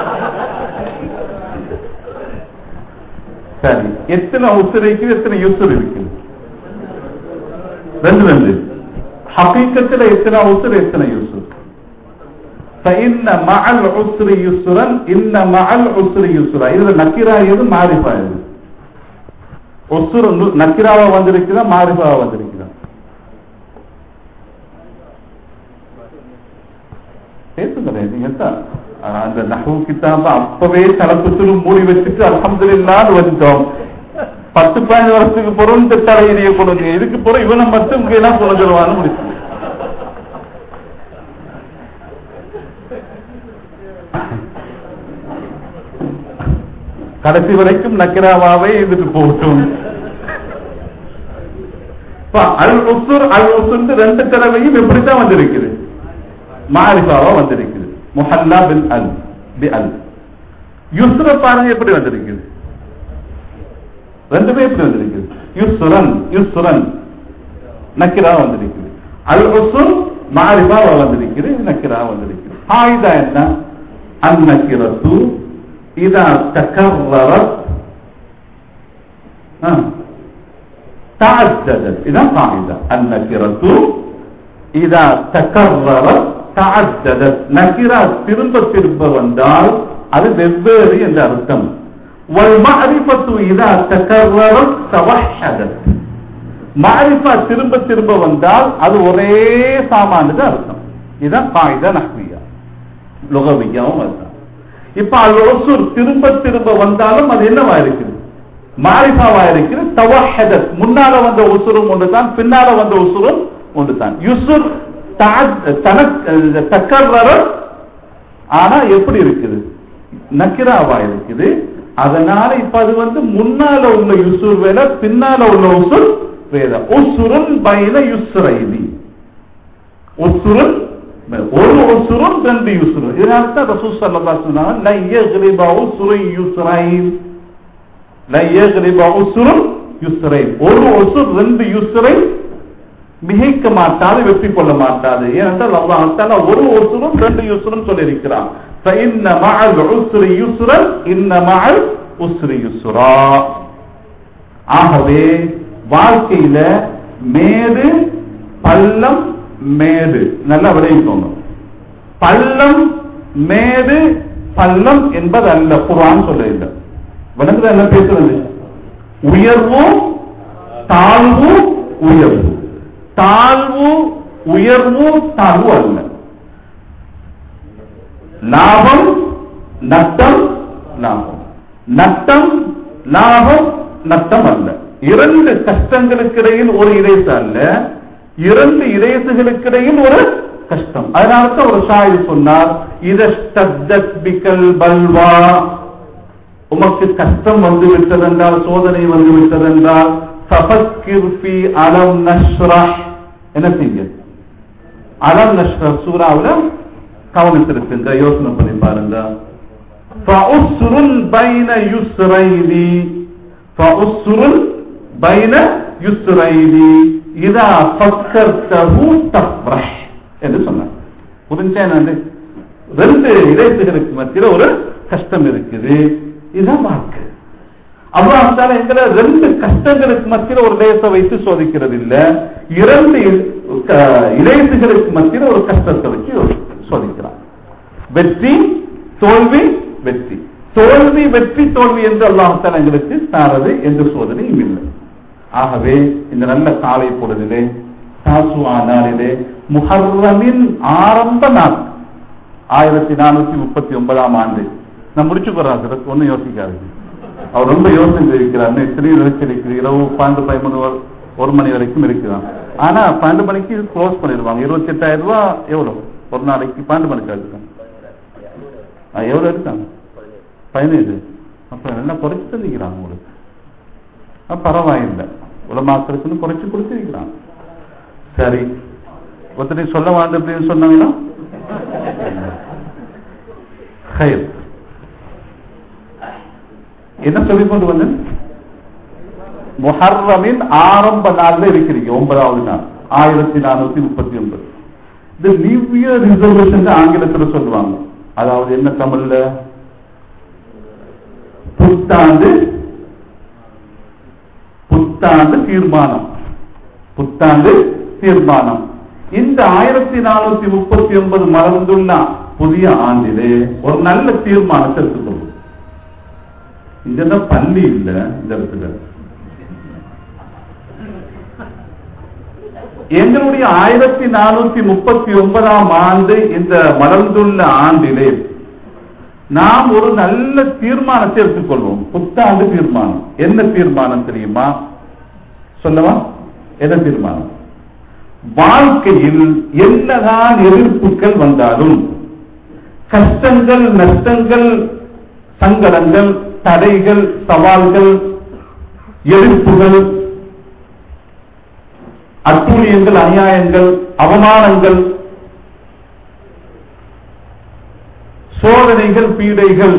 சரி எத்தனை உசுர் இருக்குது எத்தனை யுசுர் இருக்குது ரெண்டு ரெண்டு ஹகீக்கத்தில் எத்தனை உசுர் எத்தனை யுசுர் فإن مع العسر يسرا إن مع العسر يسرا இதுல நக்கிரா எது மாரிஃபா எது உசுர் நக்கிராவா வந்திருக்குதா மாரிஃபாவா வந்திருக்குதா பேசுங்களேன் நீங்க தான் அந்த நஹு கிதாப அப்பவே தலப்பத்திலும் மூடி வச்சுட்டு அல்ஹம்துலில்லாஹ்னு வந்துட்டோம் பத்து பதினஞ்சு வருஷத்துக்கு பொருள் இந்த தலையிலேயே கொண்டு வந்து இதுக்கு பிறகு இவனை மட்டும் இங்க எல்லாம் கொண்டு வந்துருவான்னு முடிச்சு கடைசி வரைக்கும் நக்கிராவாவே இருந்துட்டு போகட்டும் இப்ப அல் உசுர் அல் உசுர் ரெண்டு தடவையும் எப்படித்தான் வந்திருக்குது மாரிஃபாவா வந்திருக்குது முஹல்லா பில் அல் பி அல் யுஸ்ர பாருங்க எப்படி வந்திருக்குது ரெண்டுமே எப்படி வந்திருக்குது யுஸ்ரன் யுஸ்ரன் நக்கிரா வந்திருக்குது அல் உசுர் மாரிஃபாவா வந்திருக்குது நக்கிரா வந்திருக்குது ஆயுதா என்ன அன் நக்கிரத்து இதா தக்கர்ரத் تعددت إذا قاعدة النكرة إذا تكررت تعددت نكرة திரும்ப திரும்ப வந்தால் அது வெவ்வேறு என்ற அர்த்தம் والمعرفة إذا تكررت توحدت மாரிஃபா திரும்ப திரும்ப வந்தால் அது ஒரே சாமானது அர்த்தம் இதுதான் காயிதா நஹ்வியா லுகவியாவும் அதுதான் இப்ப அல் ஒசூர் திரும்ப திரும்ப வந்தாலும் அது என்னவா இருக்குது மாரிஃபாவா இருக்குது தவஹதத் முன்னால வந்த உசுரும் ஒன்றுதான் பின்னால வந்த உசுரும் ஒன்றுதான் யுசுர் தக்கர்ற ஆனா எப்படி இருக்குது நக்கிராவா இருக்குது அதனால இப்ப அது வந்து முன்னால உள்ள யுசுர் வேற பின்னால உள்ள உசுர் வேற உசுருன் பைன யுஸ்ரைதி உசுருன் ஒரு உசுரும் ரெண்டு யுசுரும் இதனால தான் ரசூல் ஸல்லல்லாஹு அலைஹி வஸல்லம் லை யக்ரிப உசுரை யுஸ்ரைன் லை யக்ரிப உசுரும் யுஸ்ரைன் ஒரு உசுர் ரெண்டு யுஸ்ரை மிகைக்க மாட்டாது வெற்றி கொள்ள மாட்டாது ஏனென்றால் அல்லாஹ் தஆலா ஒரு உசுரும் ரெண்டு யுஸ்ரும் சொல்லி இருக்கிறான் فإن مع العسر يسرا إن مع العسر يسرا ஆகவே வாழ்க்கையில மேடு பள்ளம் மேடு நல்லா விளைவிக்கோங்க பள்ளம் மேடு பள்ளம் என்பது அல்ல குர்ஆன் சொல்ல இல்லை விளங்குதா என்ன பேசுறது உயர்வு தாழ்வு உயர்வு தாழ்வு உயர்வு தாழ்வு அல்ல லாபம் நட்டம் லாபம் நட்டம் லாபம் நட்டம் அல்ல இரண்டு கஷ்டங்களுக்கு இடையில் ஒரு இறைசு அல்ல இரண்டு இறைசுகளுக்கிடையில் ஒரு கஷ்டம் அதனால தான் ஒரு ஷாயிர் சொன்னார் இதஸ்தத்தத் பிகல் பல்வா உமக்கு கஷ்டம் வந்து விட்டதென்றால் சோதனை வந்து விட்டதென்றால் ஃபஃபக்கிர் ஃபீ அலம் நஷ்ரஹ் என்ன செய்ய அலம் நஷ்ரஹ் சூராவுல கவனித்திருக்கின்ற யோசனை பண்ணி பாருங்க ஃபஉஸ்ருன் பைன யுஸ்ரைனி ஃபஉஸ்ருன் பைன யுஸ்ரைனி இதா ஃபக்கர்தஹு தஃப்ரஹ் என்று சொன்னார் புரிஞ்சா என்னது ரெண்டு இடைத்துகளுக்கு மத்தியில ஒரு கஷ்டம் இருக்குது இதுதான் வாழ்க்கை அல்லாஹால எங்களை ரெண்டு கஷ்டங்களுக்கு மத்தியில ஒரு லேச வைத்து சோதிக்கிறது இல்ல இரண்டு இடைசுகளுக்கு மத்தியில ஒரு கஷ்டத்தை வச்சு சோதிக்கிறான் வெற்றி தோல்வி வெற்றி தோல்வி வெற்றி தோல்வி என்று அல்லாஹால எங்களுக்கு தாரது எந்த சோதனையும் இல்லை ஆகவே இந்த நல்ல காலை பொழுதிலே தாசுவா நாளிலே முஹர்ரமின் ஆரம்ப நாள் ஆயிரத்தி நானூத்தி முப்பத்தி ஒன்பதாம் ஆண்டு நான் முடிச்சு போறேன் சார் ஒன்னும் யோசிக்காதீங்க அவர் ரொம்ப யோசனை இருக்கிறார் எத்தனையோ நினைச்சிருக்கு இரவு பன்னெண்டு பதிமூணு ஒரு- ஒரு மணி வரைக்கும் இருக்கிறான் ஆனா பன்னெண்டு மணிக்கு க்ளோஸ் பண்ணிடுவாங்க இருபத்தி எட்டாயிரம் ரூபாய் எவ்வளவு ஒரு நாளைக்கு பன்னெண்டு மணிக்கு இருக்காங்க எவ்வளவு இருக்காங்க பதினேழு அப்ப நல்லா குறைச்சு தந்திக்கிறாங்க உங்களுக்கு அப்ப பரவாயில்லை உலமாக்களுக்குன்னு குறைச்சு கொடுத்திருக்கிறாங்க சரி ஒருத்தரை சொல்ல வேண்டும் அப்படின்னு சொன்னாங்கன்னா ஹயர் என்ன சொல்லி கொண்டு வந்தேன் முஹர்ரமின் ஆரம்ப நாள்ல இருக்கிறீங்க ஒன்பதாவது நாள் ஆயிரத்தி நானூத்தி முப்பத்தி ஒன்பது இந்த நியூ இயர் ரிசர்வேஷன் ஆங்கிலத்துல சொல்லுவாங்க அதாவது என்ன தமிழ்ல புத்தாண்டு புத்தாண்டு தீர்மானம் புத்தாண்டு தீர்மானம் இந்த ஆயிரத்தி நானூத்தி முப்பத்தி ஒன்பது மறந்துள்ள புதிய ஆண்டிலே ஒரு நல்ல தீர்மானத்தை எடுத்துக்கொள்ளும் இங்க பள்ளி இல்ல இந்த இடத்துல எங்களுடைய ஆயிரத்தி நானூத்தி முப்பத்தி ஒன்பதாம் ஆண்டு இந்த மலர்ந்துள்ள ஆண்டிலே நாம் ஒரு நல்ல தீர்மானத்தை எடுத்துக்கொள்வோம் புத்தாண்டு தீர்மானம் என்ன தீர்மானம் தெரியுமா சொல்லவா என்ன தீர்மானம் வாழ்க்கையில் என்னதான் எதிர்ப்புகள் வந்தாலும் கஷ்டங்கள் நஷ்டங்கள் சங்கடங்கள் தடைகள் சவால்கள் எதிர்ப்புகள் அட்டூழியங்கள் அநியாயங்கள் அவமானங்கள் சோதனைகள் பீடைகள்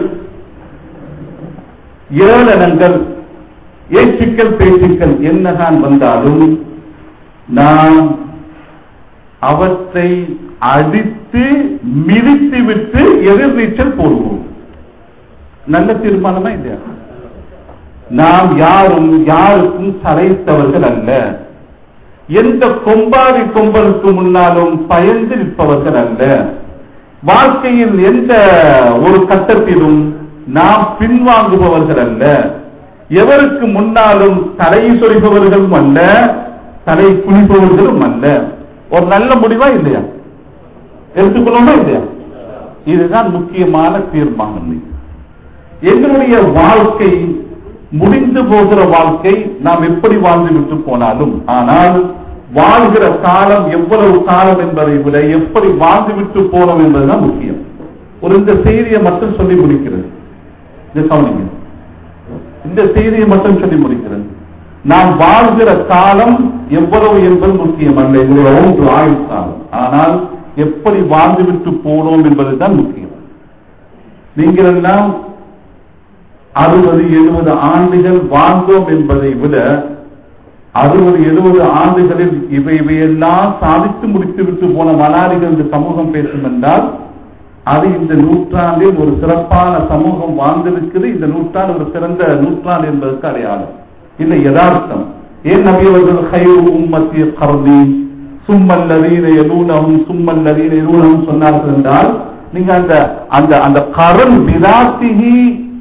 ஏளனங்கள் ஏச்சுக்கள் பேச்சுக்கள் என்னதான் வந்தாலும் நாம் அவற்றை அடித்து மிதித்து விட்டு எதிர்நீச்சல் போடுவோம் நல்ல தீர்மானமா இல்லையா நாம் யாரும் யாருக்கும் சளைத்தவர்கள் அல்ல எந்த கொம்பாரி கொம்பனுக்கு முன்னாலும் பயந்து நிற்பவர்கள் அல்ல வாழ்க்கையில் எந்த ஒரு கட்டத்திலும் நாம் பின்வாங்குபவர்கள் அல்ல எவருக்கு முன்னாலும் தலை சொரிபவர்களும் அல்ல தலை குனிப்பவர்களும் அல்ல ஒரு நல்ல முடிவா இல்லையா எடுத்துக்கொள்ளணுமா இல்லையா இதுதான் முக்கியமான தீர்மானம் எங்களுடைய வாழ்க்கை முடிந்து போகிற வாழ்க்கை நாம் எப்படி வாழ்ந்து விட்டு போனாலும் ஆனால் வாழ்கிற காலம் எவ்வளவு காலம் என்பதை விட எப்படி வாழ்ந்து விட்டு போறோம் என்பதுதான் முக்கியம் ஒரு இந்த செய்தியை மட்டும் சொல்லி முடிக்கிறது இந்த கவனிங்க இந்த செய்தியை மட்டும் சொல்லி முடிக்கிறது நாம் வாழ்கிற காலம் எவ்வளவு என்பது முக்கியம் அல்ல எங்களுடைய ஒன்று ஆயுள் காலம் ஆனால் எப்படி வாழ்ந்து விட்டு போனோம் என்பதுதான் முக்கியம் நீங்கள் எல்லாம் அறுபது எழுபது ஆண்டுகள் வாழ்ந்தோம் என்பதை விட அறுபது எழுபது ஆண்டுகளில் இவை இவையெல்லாம் சாதித்து முடித்து விட்டு போன மலாரிகள் இந்த சமூகம் பேசும் என்றால் அது இந்த நூற்றாண்டில் ஒரு சிறப்பான சமூகம் வாழ்ந்திருக்குது இந்த நூற்றாண்டு ஒரு சிறந்த நூற்றாண்டு என்பதற்கு அடையாளம் இல்லை யதார்த்தம் ஏன் நபியவர்கள் ஹைரு உம்மத்தி கர்ணி சும்மல்லதீன எலூனவும் சும்மல்லதீன எலூனவும் சொன்னார்கள் என்றால் நீங்க அந்த அந்த அந்த கரண் விராசிகி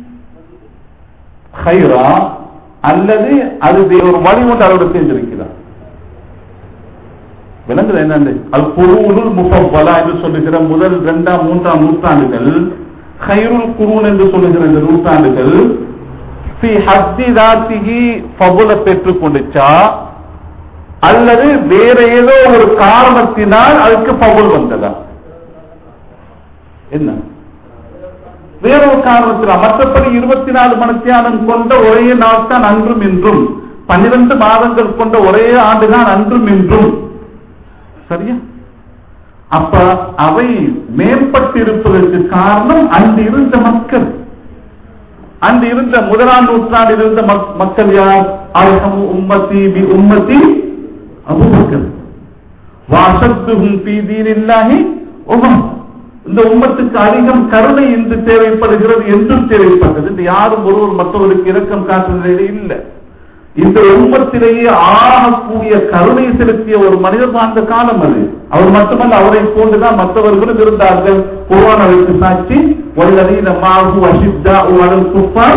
ஹைரா அல்லது அது ஒரு வழி ஒன்று அதோட சேர்ந்திருக்கிறார் விளங்குது என்னண்டு அல் குரூனுல் முஃபவ்வலா என்று சொல்லுகிற முதல் இரண்டாம் மூன்றாம் நூற்றாண்டுகள் ஹைருல் குரூன் என்று சொல்லுகிற இந்த நூற்றாண்டுகள் ஃபி ஹத்தி தாத்திகி ஃபபுல பெற்றுக் கொண்டுச்சா அல்லது வேற ஏதோ ஒரு காரணத்தினால் அதுக்கு பபுல் வந்ததா என்ன வேறொரு காரணத்தில் மற்றபடி இருபத்தி நாலு மணித்தியானம் கொண்ட ஒரே நாள் தான் அன்றும் இன்றும் பன்னிரண்டு மாதங்கள் கொண்ட ஒரே ஆண்டுதான் அன்றும் இன்றும் சரியா அப்ப அவை மேம்பட்டிருப்பதற்கு காரணம் அன்று இருந்த மக்கள் அன்று இருந்த முதலாம் நூற்றாண்டில் இருந்த மக்- மக்கள் யார் அல்ஹம் உம்மதி பி உம்மதி அபூபக்கர் வாசத்துஹும் ஃபீ தீனில்லாஹி உமர் இந்த உம்மத்துக்கு அதிகம் கருணை என்று தேவைப்படுகிறது என்றும் தேவைப்பட்டது இந்த யாரும் ஒருவர் மற்றவருக்கு இரக்கம் காட்டுவதிலே இல்லை இந்த உம்மத்திலேயே ஆகக்கூடிய கருணை செலுத்திய ஒரு மனிதர் வாழ்ந்த காலம் அது அவர் மட்டுமல்ல அவரை போன்றுதான் மற்றவர்களும் இருந்தார்கள் குர்ஆன் அதற்கு சாட்சி والذين معه أشداء على الكفار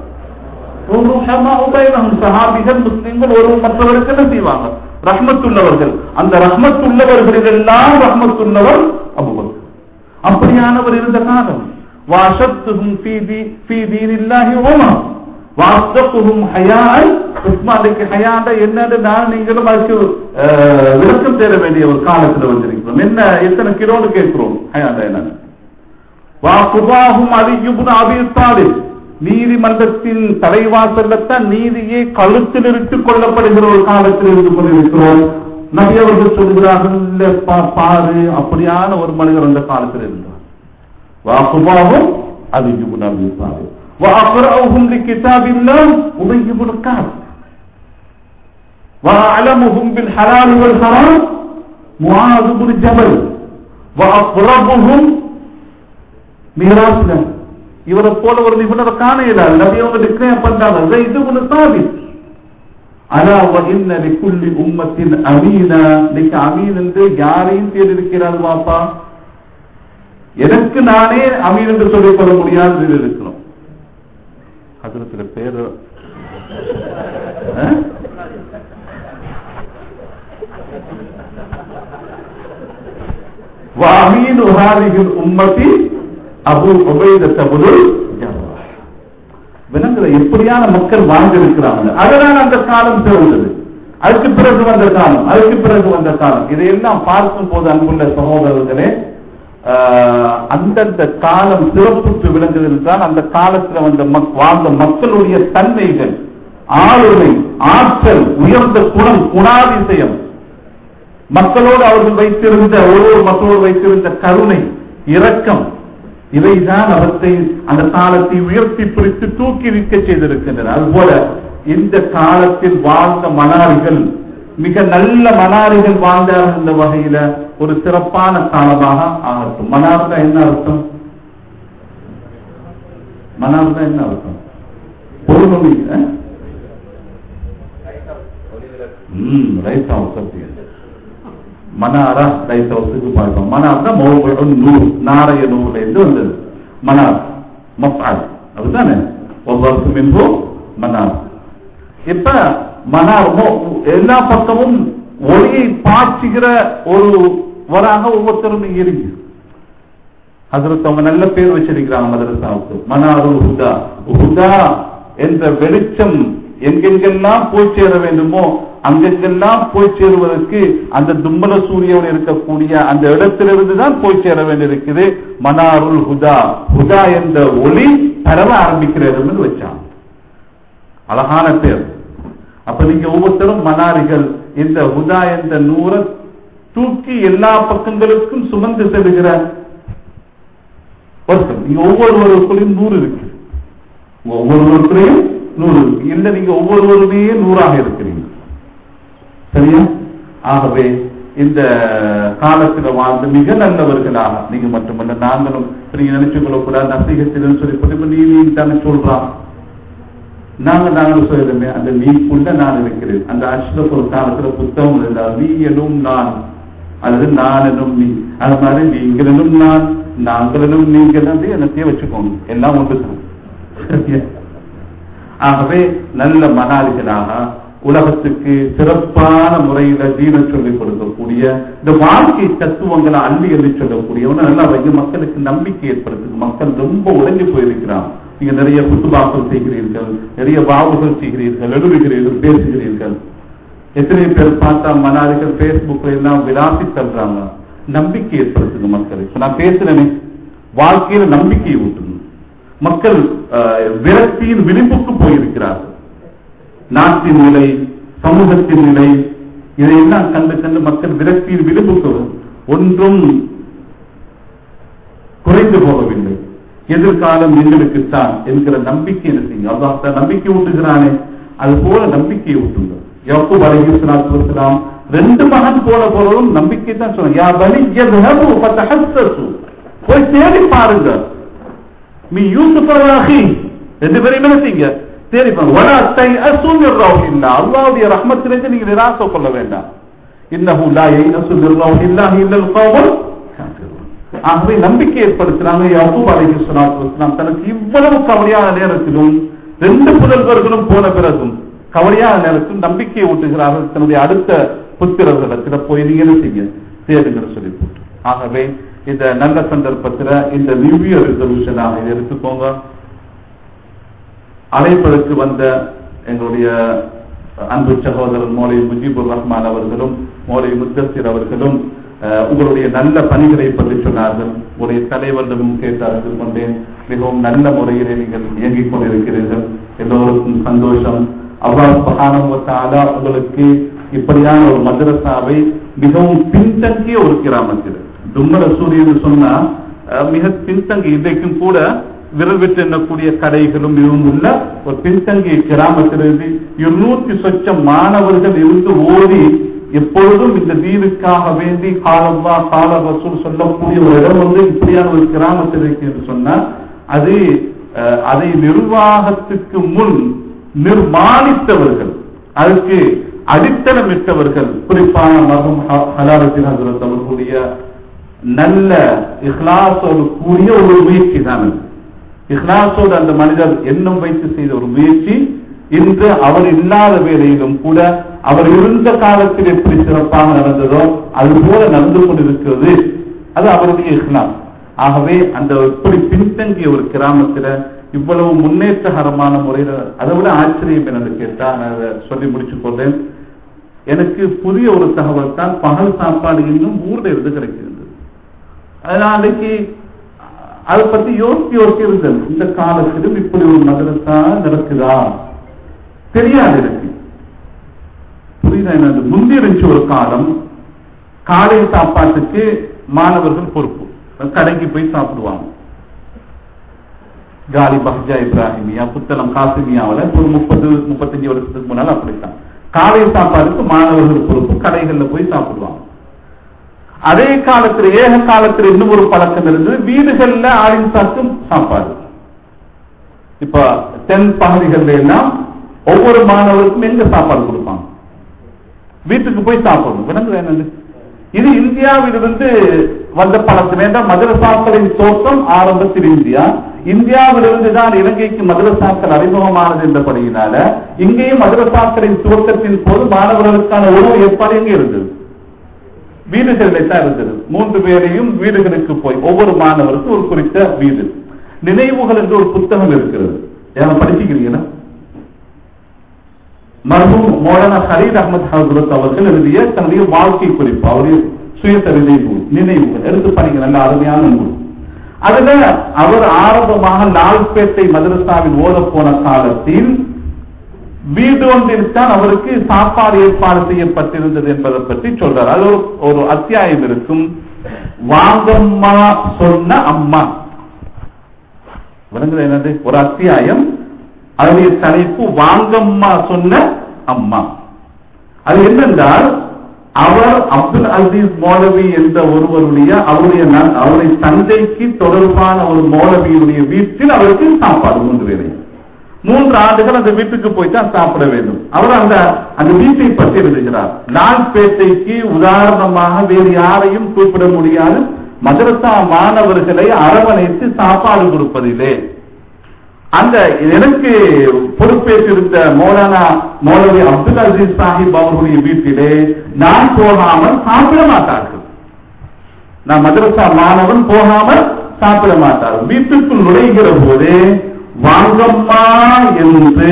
சஹாபிகள் முஸ்லிம்கள் ஒரு மற்றவருக்கு என்ன செய்வாங்க ரஹ்மத்துள்ளவர்கள் அந்த ரஹ்மத்துள்ளவர்களில் எல்லாம் ரஹ்மத்துள்ளவர் அபுபக்கர் அப்படியானவர் இருந்த காலம் வாஷத்துஹும் ஃபீ தீ ஃபீ தீனில்லாஹி உமர் வாஸ்தகுஹும் ஹயான் உஸ்மானுக்கு ஹயாண்ட என்னன்னு நான் நீங்களும் அதுக்கு அஹ், விளக்கம் தேட வேண்டிய ஒரு காலத்துல வந்திருக்கிறோம் என்ன எத்தனை கிலோன்னு கேட்கிறோம் ஹயாண்ட என்னன்னு வாக்குவாகும் அலியுபுன் அபி தாலிப் நீதிமன்றத்தின் தலைவாசல்லத்தான் நீதியை கழுத்தில் இட்டுக் கொள்ளப்படுகிற ஒரு காலத்தில் இருந்து கொண்டிருக்கிறோம் நபி அவர்கள் சொல்கிறார்கள் "இல்ல, பா- பாரு அப்படியான ஒரு மனிதர் அந்த காலத்தில் இருந்தார் வாக்குவாகும் அலியுபுன் அபி தாலிப் وأقرأهم لكتاب الله أبي بن كعب وأعلمهم بالحلال والحرام معاذ بن جبل وأقربهم மீராஸ்ல இவரை போல ஒரு நிபுணரை காண இயலாது நபி அவங்க டிக்ளேர் பண்றாங்க இது ஒன்று சாதி அலா இன்ன லிக்குல்லி உம்மத்தின் அமீனா இன்னைக்கு அமீன் என்று யாரையும் தேர்ந்தெடுக்கிறார் பாப்பா எனக்கு நானே அமீன் என்று சொல்லிக் கொள்ள முடியாது இருக்கிறோம் அதுல சில பேர் அஹ்? وأمين هذه الأمة أبو عبيدة بن الجراح விலங்குல எப்படியான மக்கள் வாழ்ந்திருக்கிறாங்க அதனால் அந்த காலம் சிறந்தது அதுக்கு பிறகு வந்த காலம் அதுக்கு பிறகு வந்த காலம் இதையெல்லாம் பார்க்கும் போது அன்புள்ள சகோதரர்களே ஆஹ், அந்தந்த காலம் சிறப்புற்று விளங்குது என்றால் அந்த காலத்துல வந்த மக்- வாழ்ந்த மக்களுடைய தன்மைகள் ஆளுமை ஆற்றல் உயர்ந்த குணம் குணாதிசயம் மக்களோடு அவர்கள் வைத்திருந்த ஒவ்வொரு மக்களோடு வைத்திருந்த கருணை இரக்கம் இவைதான் அவற்றை அந்த காலத்தை உயர்த்தி பிடித்து தூக்கி நிற்க செய்திருக்கின்றன அதுபோல இந்த காலத்தில் வாழ்ந்த மனாரிகள் மிக நல்ல மனாரிகள் வாழ்ந்தார்கள் என்ற வகையில ஒரு சிறப்பான காலமாக ஆகட்டும் மனார் தான் என்ன அர்த்தம் மனார் தான் என்ன அர்த்தம் பொருள் ம் ரைட் ஹவுஸ் சத்தியம் மனாரா லைட் ஹவுஸுக்கு பார்ப்போம் மனார் தான் மௌபும் நூறு நாரைய நூறுல இருந்து வந்தது மனார் மஃபால் அதுதானே ஒவ்வொரு மின்போ மனார் இப்ப மனார் மோ- எல்லா பக்கமும் ஒளியை பாய்ச்சுகிற ஒரு வராக ஒவ்வொருத்தரும் இங்க இருக்கு அதற்கு அவங்க நல்ல பேர் வச்சிருக்கிறாங்க மதரசாவுக்கு மனாருல் ஹுதா ஹுதா என்ற வெளிச்சம் எங்கெங்கெல்லாம் போய் சேர வேண்டுமோ அங்கெங்கெல்லாம் போய் சேருவதற்கு அந்த தும்மல சூரியன் இருக்கக்கூடிய அந்த இடத்திலிருந்து தான் போய் சேர வேண்டியிருக்குது மனாருல் ஹுதா ஹுதா என்ற ஒளி பரவ ஆரம்பிக்கிறது வச்சாங்க அழகான பேர் அப்ப நீங்க ஒவ்வொருத்தரும் மனாரிகள் இந்த ஹுதா என்ற நூறை தூக்கி எல்லா பக்கங்களுக்கும் சுமந்து செல்கிற ஒருத்தர் நீங்க ஒவ்வொருவருக்குள்ளேயும் நூறு இருக்கு உங்க ஒவ்வொருவருக்குள்ளேயும் நூறு இருக்கு இல்ல நீங்க ஒவ்வொருவருமே நூறாக இருக்கிறீங்க சரியா ஆகவே இந்த காலத்துல வாழ்ந்து மிக நல்லவர்களாக நீங்க மட்டுமல்ல நாங்களும் இப்ப நீங்க நினைச்சு கொள்ளக்கூடாது நசீகத்திலும் சொல்லி போட்டு இப்ப நீ நீ தானே சொல்றான் நாங்க நாங்களும் சொல்லுமே அந்த நீக்குள்ள நான் இருக்கிறேன் அந்த அஷ்ரப் ஒரு காலத்துல புத்தகம் இருந்தால் நீ எனும் நான் அல்லது நான் எனும் நீ அது மாதிரி நீங்களும் நான் நாங்களும் நீங்கள் வந்து என்னத்தையும் வச்சுக்கோங்க எல்லாம் ஒன்று தான் சரியா? ஆகவே நல்ல மனாளிகளாக உலகத்துக்கு சிறப்பான முறையில தீன சொல்லிக் கொடுக்கக்கூடிய இந்த வாழ்க்கை தத்துவங்களை அள்ளி அள்ளி சொல்லக்கூடியவன நல்லா வைங்க மக்களுக்கு நம்பிக்கை ஏற்படுத்துக்கு மக்கள் ரொம்ப உடைஞ்சு போயிருக்கிறான் நீங்க நிறைய குத்துபாக்கள் செய்கிறீர்கள் நிறைய வாவுகள் செய்கிறீர்கள் எழுதுகிறீர்கள் பேசுகிறீர்கள் எத்தனை பேர் பார்த்தா மனாரிகள் பேஸ்புக்ல எல்லாம் விளாசி தள்ளுறாங்க நம்பிக்கை ஏற்படுத்துங்க மக்களுக்கு இப்ப நான் பேசுறேனே வாழ்க்கையில நம்பிக்கையை ஊட்டுங்க மக்கள் அஹ், விரக்தியின் விளிம்புக்கு போயிருக்கிறார்கள் நாட்டின் நிலை சமூகத்தின் நிலை இதையெல்லாம் கண்டு கண்டு மக்கள் விரக்தியின் விளிம்புக்கு ஒன்றும் குறைந்து போகவில்லை எதிர்காலம் எங்களுக்குத்தான் என்கிற நம்பிக்கை என்ன செய்யுங்க அல்லாஹ் நம்பிக்கை ஊட்டுகிறானே அது போல நம்பிக்கையை ஊட்டுங்க யக்கூப் அலைஹிஸ்ஸலாத்து ரெண்டு மகன் போல போறதும் நம்பிக்கை தான் சொல்லுங்க யா பனி யذهبوا فتحسسوا போய் தேடி பாருங்க மீ யூசுப் அல்லாஹி ரெண்டு பேரையும் என்ன செய்யுங்க தேடி பாருங்க வலா தைஅசு மிர் ரௌஹில்லா அல்லாஹ்வுடைய ரஹ்மத்திலிருந்து நீங்க நிராசை கொள்ள வேண்டாம் இன்னஹு லா யைஅசு மிர் ரௌஹில்லாஹி இல்லல் கௌமுல் காஃபிரூன் ஆகவே நம்பிக்கை ஏற்படுத்தினாங்க யாக்கூப் அலைஹி ஸலாத்து வஸலாம் தனக்கு இவ்வளவு கவலையான நேரத்திலும் ரெண்டு புதல்வர்களும் போன பிறகும் கவலையான நேரத்தில் நம்பிக்கை ஊட்டுகிறார்கள் தன்னுடைய அடுத்த புத்திரர்களிடத்துல போய் நீங்க என்ன செய்ய தேடுங்கிற சொல்லி போட்டு ஆகவே இந்த நல்ல சந்தர்ப்பத்துல இந்த நியூ இயர் ரெசல்யூஷனாக இதை எடுத்துக்கோங்க அழைப்பதற்கு வந்த எங்களுடைய அன்பு சகோதரர் மோலை முஜிபுர் ரஹ்மான் அவர்களும் மோலை முத்தசிர் அவர்களும் அஹ், உங்களுடைய நல்ல பணிகளை பற்றி சொன்னார்கள் உங்களுடைய தலைவரிடமும் கேட்டு அறிந்து கொண்டேன் மிகவும் நல்ல முறையிலே நீங்கள் இயங்கிக் கொண்டிருக்கிறீர்கள் எல்லோருக்கும் சந்தோஷம் அல்லாஹ் சுப்ஹானஹு வ தஆலா உங்களுக்கு இப்படியான ஒரு மதரசாவை மிகவும் பின்தங்கிய ஒரு கிராமத்தில் தும்மர சூரியன் சொன்னா அஹ், மிக பின்தங்கி இன்றைக்கும் கூட விரல் விட்டு எண்ணக்கூடிய கடைகளும் இதுவும் உள்ள ஒரு பின்தங்கிய கிராமத்திலிருந்து இருநூத்தி சொச்சம் மாணவர்கள் இருந்து ஓடி எப்பொழுதும் இந்த தீனுக்காக வேண்டி காலம்வா கால வசூல் சொல்லக்கூடிய ஒரு இடம் வந்து இப்படியான ஒரு கிராமத்தில் இருக்கு என்று சொன்னா அது அஹ், அதை நிர்வாகத்துக்கு முன் நிர்மாணித்தவர்கள் அதுக்கு அடித்தளமிட்டவர்கள் குறிப்பான மகம் ஹலாரத்தின் ஹசரத் அவர்களுடைய நல்ல இஹ்லாசோடு கூடிய ஒரு முயற்சி தான் அது இஹ்லாசோடு அந்த மனிதர் எண்ணம் வைத்து செய்த ஒரு முயற்சி இன்று அவர் இல்லாத வேளையிலும் கூட அவர் இருந்த காலத்தில் எப்படி சிறப்பாக நடந்ததோ அது போல நடந்து கொண்டிருக்கிறது அது அவருடைய இஹ்லாம் ஆகவே அந்த இப்படி பின்தங்கிய ஒரு கிராமத்துல இவ்வளவு முன்னேற்றகரமான முறையில் அதை விட ஆச்சரியம் என்னன்னு கேட்டா நான் அதை சொல்லி முடிச்சு கொண்டேன் எனக்கு புதிய ஒரு தகவல் தான் பகல் சாப்பாடு இன்னும் ஊர்ல இருந்து கிடைக்கிறது அதனால அன்னைக்கு அதை பத்தி யோசிச்சு யோசிச்சு இருந்தேன் இந்த காலத்திலும் இப்படி ஒரு மதரசா நடக்குதா தெரியாது எனக்கு புரியுதா என்ன முந்தி இருந்துச்சு ஒரு காலம் காலை சாப்பாட்டுக்கு மாணவர்கள் பொறுப்பு கடைக்கு போய் சாப்பிடுவாங்க காலி பஹ்ஜா இப்ராஹிமியா புத்தளம் காசிமியாவில் ஒரு முப்பது முப்பத்தஞ்சு வருஷத்துக்கு முன்னால் அப்படித்தான் காலை சாப்பாடுக்கு மாணவர்கள் பொறுப்பு கடைகள்ல போய் சாப்பிடுவாங்க அதே காலத்துல ஏக காலத்துல இன்னும் ஒரு பழக்கம் இருந்தது வீடுகள்ல ஆளின் சாக்கும் சாப்பாடு இப்ப தென் பகுதிகள்ல எல்லாம் ஒவ்வொரு மாணவருக்கும் எங்க சாப்பாடு கொடுப்பாங்க வீட்டுக்கு போய் சாப்பிடணும் விளங்குது என்னது இது இந்தியாவிலிருந்து வந்த பழக்கம் வேண்டாம் மதரசாக்களின் தோற்றம் ஆரம்பத்தில் இந்தியா இந்தியாவிலிருந்து தான் இலங்கைக்கு மதரசாக்கள் அறிமுகமானது என்றபடியினால இங்கேயும் மதரசாக்களின் துவக்கத்தின் போது மாணவர்களுக்கான உணவு ஏற்பாடு எங்கே இருந்தது வீடுகளில் தான் இருந்தது மூன்று பேரையும் வீடுகளுக்கு போய் ஒவ்வொரு மாணவருக்கும் ஒரு குறித்த வீடு நினைவுகள் என்று ஒரு புத்தகம் இருக்கிறது யாரும் படிச்சுக்கிறீங்களா மர்ஹூம் மௌலானா ஹரீர் அஹமத் ஹசரத் அவர்கள் எழுதிய தன்னுடைய வாழ்க்கை குறிப்பு அவருடைய சுயசரிதை நூல் நினைவுகள் எடுத்து படிங்க நல்ல அருமையான நூல் அதுல அவர் ஆரம்பமாக லால்பேட்டை மதரசாவில் ஓத போன காலத்தில் வீடு ஒன்றில் தான் அவருக்கு சாப்பாடு ஏற்பாடு செய்யப்பட்டிருந்தது என்பதை பற்றி சொல்றார் அது ஒரு ஒரு அத்தியாயம் இருக்கும் வாங்கம்மா சொன்ன அம்மா விளங்குது என்னது ஒரு அத்தியாயம் அதனுடைய தலைப்பு வாங்கம்மா சொன்ன அம்மா அது என்னென்றால் அவர் அப்துல் அசீஸ் மௌலவி என்ற ஒருவருடைய அவருடைய ந- அவருடைய தந்தைக்கு தொடர்பான ஒரு மௌலவியுடைய வீட்டில் அவருக்கு சாப்பாடு மூன்று வேலை மூன்று ஆண்டுகள் அந்த வீட்டுக்கு போய் தான் சாப்பிட வேண்டும் அவர் அந்த அந்த வீட்டை பற்றி எழுதுகிறார் லால்பேட்டைக்கு உதாரணமாக வேறு யாரையும் கூப்பிட முடியாது மதரசா மாணவர்களை அரவணைத்து சாப்பாடு கொடுப்பதிலே அந்த எனக்கு பொறுப்பேற்றிருந்த மௌலானா மௌலவி அப்துல் அசீஸ் சாஹிப் அவர்களுடைய வீட்டிலே நான் போகாமல் சாப்பிட மாட்டார்கள் நான் மதரசா மாணவன் போகாமல் சாப்பிட மாட்டார் வீட்டுக்குள் நுழைகிற போதே வாங்கம்மா என்று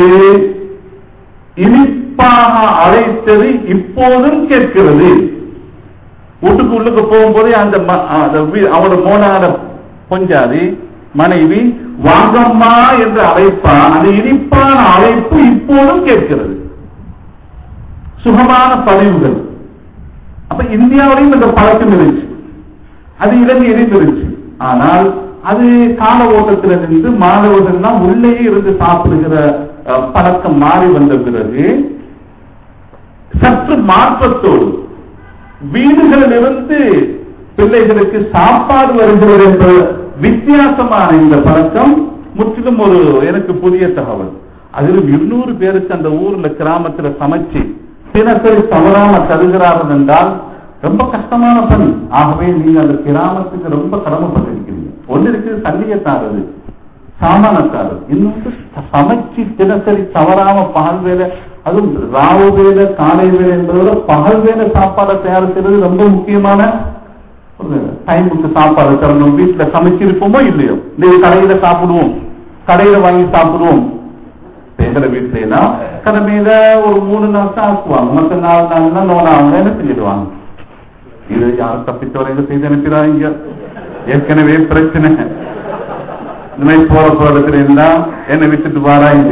இனிப்பாக அழைத்தது இப்போதும் கேட்கிறது வீட்டுக்கு உள்ளுக்கு போகும்போதே அந்த ம- அந்த வீ- அவரோட மோனான பொஞ்சாதி மனைவி வாங்கம்மா என்று அழைப்பா அந்த இனிப்பான அழைப்பு இப்போதும் கேட்கிறது சுகமான பதிவுகள் அப்ப இந்தியாவிலையும் இந்த பழக்கம் இருந்துச்சு அது இலங்கையிலும் இருந்துச்சு ஆனால் அது கால ஓட்டத்தில் இருந்து மாணவர்கள் எல்லாம் உள்ளேயே இருந்து சாப்பிடுகிற அஹ், பழக்கம் மாறி வந்த பிறகு சற்று மாற்றத்தோடு வீடுகளிலிருந்து பிள்ளைகளுக்கு சாப்பாடு வருகிறது என்ற வித்தியாசமான இந்த பழக்கம் முற்றிலும் ஒரு எனக்கு புதிய தகவல் அதிலும் இருநூறு பேருக்கு அந்த ஊர்ல கிராமத்துல சமைச்சு தினசரி தவறாம தருகிறார்கள் என்றால் ரொம்ப கஷ்டமான பணி ஆகவே நீங்க அந்த கிராமத்துக்கு ரொம்ப கடமைப்பட்டிருக்கிறீங்க ஒன்று இருக்குது தண்ணியை தாரது சாமான தாரது இன்னொன்று சமைச்சு தினசரி தவறாம பகல் வேலை அதுவும் ராவு வேலை காலை வேலை என்பதை விட பகல் வேலை சாப்பாடை தயார் செய்யறது ரொம்ப முக்கியமான ஒரு டைமுக்கு சாப்பாடு தரணும் வீட்டுல சமைச்சிருப்போமோ இல்லையோ நீங்க கடையில சாப்பிடுவோம் கடையில வாங்கி சாப்பிடுவோம் எங்களை வீட்டுல கடமையில ஒரு மூணு நாள் தான் ஆக்குவாங்க மற்ற நாலு நாள்னா நோனா அவங்க என்ன செஞ்சிடுவாங்க இது யாரும் தப்பித்தவரைங்க செய்து அனுப்பிடாதீங்க ஏற்கனவே பிரச்சனை இந்த மாதிரி போற போறதுல இருந்தா என்னை விட்டுட்டு வாராங்க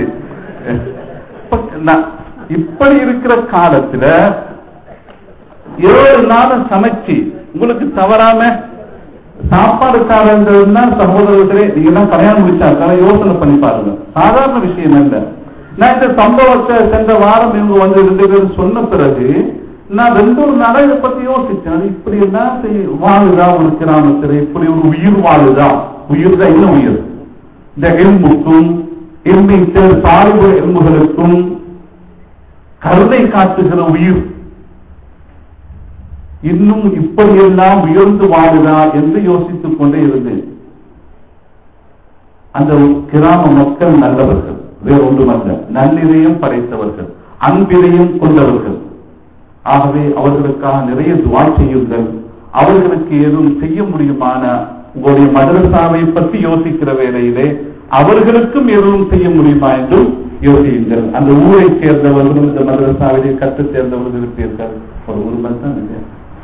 இப்படி இருக்கிற காலத்துல ஏழு நாளும் சமைச்சு உங்களுக்கு தவறாம சாப்பாடு காரன்றதுன்னா சகோதரர்களே நீங்க எல்லாம் கல்யாணம் முடிச்சாக்க யோசனை பண்ணி பாருங்க சாதாரண விஷயம் அல்ல நான் இந்த சம்பவத்தை சென்ற வாரம் இவங்க வந்து ரெண்டு பேரும் சொன்ன பிறகு நான் ரெண்டு ஒரு நாளா இதை பத்தி யோசிச்சேன் அது இப்படி எல்லாம் செய்ய- வாழுதா ஒரு கிராமத்துல இப்படி ஒரு உயிர் வாழுதா உயிர் தான் என்ன உயிர் இந்த எலும்புக்கும் எலும்பித்த சார்பு எலும்புகளுக்கும் கருணை காட்டுகிற உயிர் இன்னும் இப்படியெல்லாம் உயர்ந்து வாழுதா என்று யோசித்துக் கொண்டே இருந்தேன் அந்த கிராம மக்கள் நல்லவர்கள் வேற ஒன்றுமல்ல நல்லிதயம் படைத்தவர்கள் அன்பினையும் கொண்டவர்கள் ஆகவே அவர்களுக்காக நிறைய துவா செய்யுங்கள் அவர்களுக்கு எதுவும் செய்ய முடியுமான உங்களுடைய மதரசாவை பற்றி யோசிக்கிற வேளையிலே அவர்களுக்கும் எதுவும் செய்ய முடியுமா என்றும் யோசியுங்கள் அந்த ஊரை சேர்ந்தவர்களும் இந்த மதரசாவிலே கற்றுத் தேர்ந்தவர்கள் இருப்பீர்கள் ஒரு ஊர் தான் இல்லை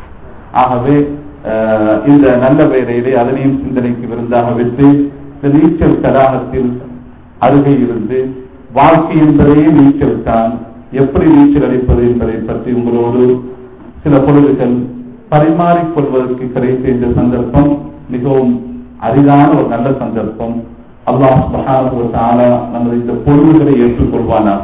ஆகவே அஹ், இந்த நல்ல வேலையிலே அதனையும் சிந்தனைக்கு விருந்தாக வைத்து இந்த நீச்சல் தடாகத்தில் அருகே இருந்து வாழ்க்கை என்பதே நீச்சல் தான் எப்படி நீச்சல் அடிப்பது என்பதை பற்றி உங்களோடு சில பொழுதுகள் பரிமாறிக் கொள்வதற்கு கிடைத்த இந்த சந்தர்ப்பம் மிகவும் அரிதான ஒரு நல்ல சந்தர்ப்பம் அல்லாஹ் சுப்ஹானஹு வ தஆலா நமது இந்த பொருள்களை ஏற்றுக்கொள்வானாக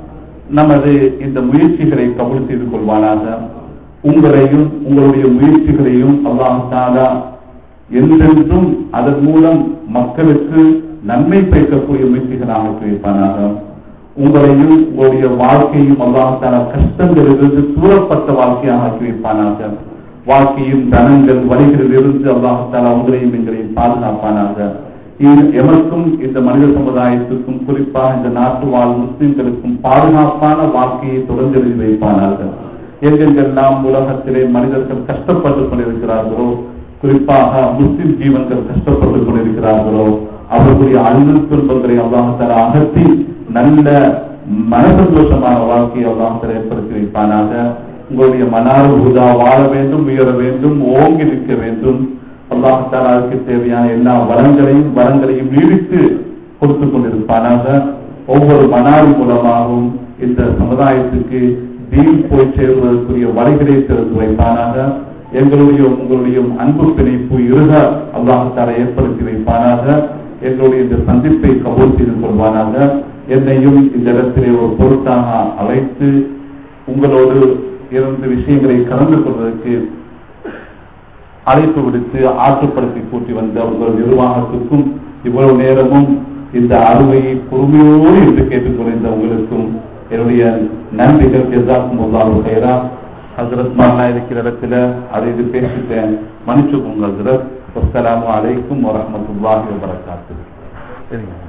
நமது இந்த முயற்சிகளை கபூல் செய்து கொள்வானாக உங்களையும் உங்களுடைய முயற்சிகளையும் அல்லாஹ் தாலா என்றென்றும் அதன் மூலம் மக்களுக்கு நன்மை பயக்கக்கூடிய முயற்சிகளாக ஆக்கி வைப்பானாக உங்களையும் உங்களுடைய வாழ்க்கையும் அல்லாஹ் தாலா கஷ்டங்களிலிருந்து தூரப்பட்ட வாழ்க்கையாக ஆக்கி வைப்பானாக வாழ்க்கையும் தனங்கள் வழிகளிலிருந்து அல்லாஹ் தாலா உங்களையும் எங்களையும் பாதுகாப்பானாக இது எமக்கும் இந்த மனித சமுதாயத்துக்கும் குறிப்பாக இந்த நாட்டு வாழ் முஸ்லிம்களுக்கும் பாதுகாப்பான வாழ்க்கையை தொடர்ந்து எழுதி வைப்பானார்கள் எங்கெங்கெல்லாம் உலகத்திலே மனிதர்கள் கஷ்டப்பட்டுக் கொண்டிருக்கிறார்களோ குறிப்பாக முஸ்லிம் ஜீவன்கள் கஷ்டப்பட்டுக் கொண்டிருக்கிறார்களோ அவர்களுடைய அழுது துன்பங்களை அல்லாஹால அகற்றி நல்ல மனசந்தோஷமான வாழ்க்கையை அல்லாஹால ஏற்படுத்தி வைப்பானாக உங்களுடைய மனார் உதா வாழ வேண்டும் உயர வேண்டும் ஓங்கி நிற்க வேண்டும் அல்லாஹாலாவுக்கு தேவையான எல்லா வளங்களையும் வளங்களையும் நீடித்து கொடுத்து கொண்டிருப்பானாக ஒவ்வொரு மனார் மூலமாகவும் இந்த சமுதாயத்துக்கு தீன் போய் சேர்வதற்குரிய வழிகளை திறந்து வைப்பானாக எங்களுடைய உங்களுடைய அன்பு பிணைப்பு இருக அல்லாஹால ஏற்படுத்தி வைப்பானாக எங்களுடைய இந்த சந்திப்பை கபூல் செய்து கொள்வானாக என்னையும் இந்த இடத்திலே ஒரு பொருட்டாக அழைத்து உங்களோடு இரண்டு விஷயங்களை கலந்து கொள்வதற்கு அழைப்பு விடுத்து ஆற்றுப்படுத்தி கூட்டி வந்த உங்கள் நிர்வாகத்துக்கும் இவ்வளவு நேரமும் இந்த அறுவையை பொறுமையோடு என்று கேட்டுக்கொண்டிருந்த உங்களுக்கும் என்னுடைய நன்றிகள் ஜெசாக்கும் உள்ளாலும் கைரா ஹசரத் மாலா இருக்கிற இடத்துல அதை இது பேசிட்டேன் மன்னிச்சுக்கோங்க ஹசரத் அஸ்ஸலாமு அலைக்கும் வரஹ்மத்துல்லாஹி வபரகாத்துஹு சரிங்க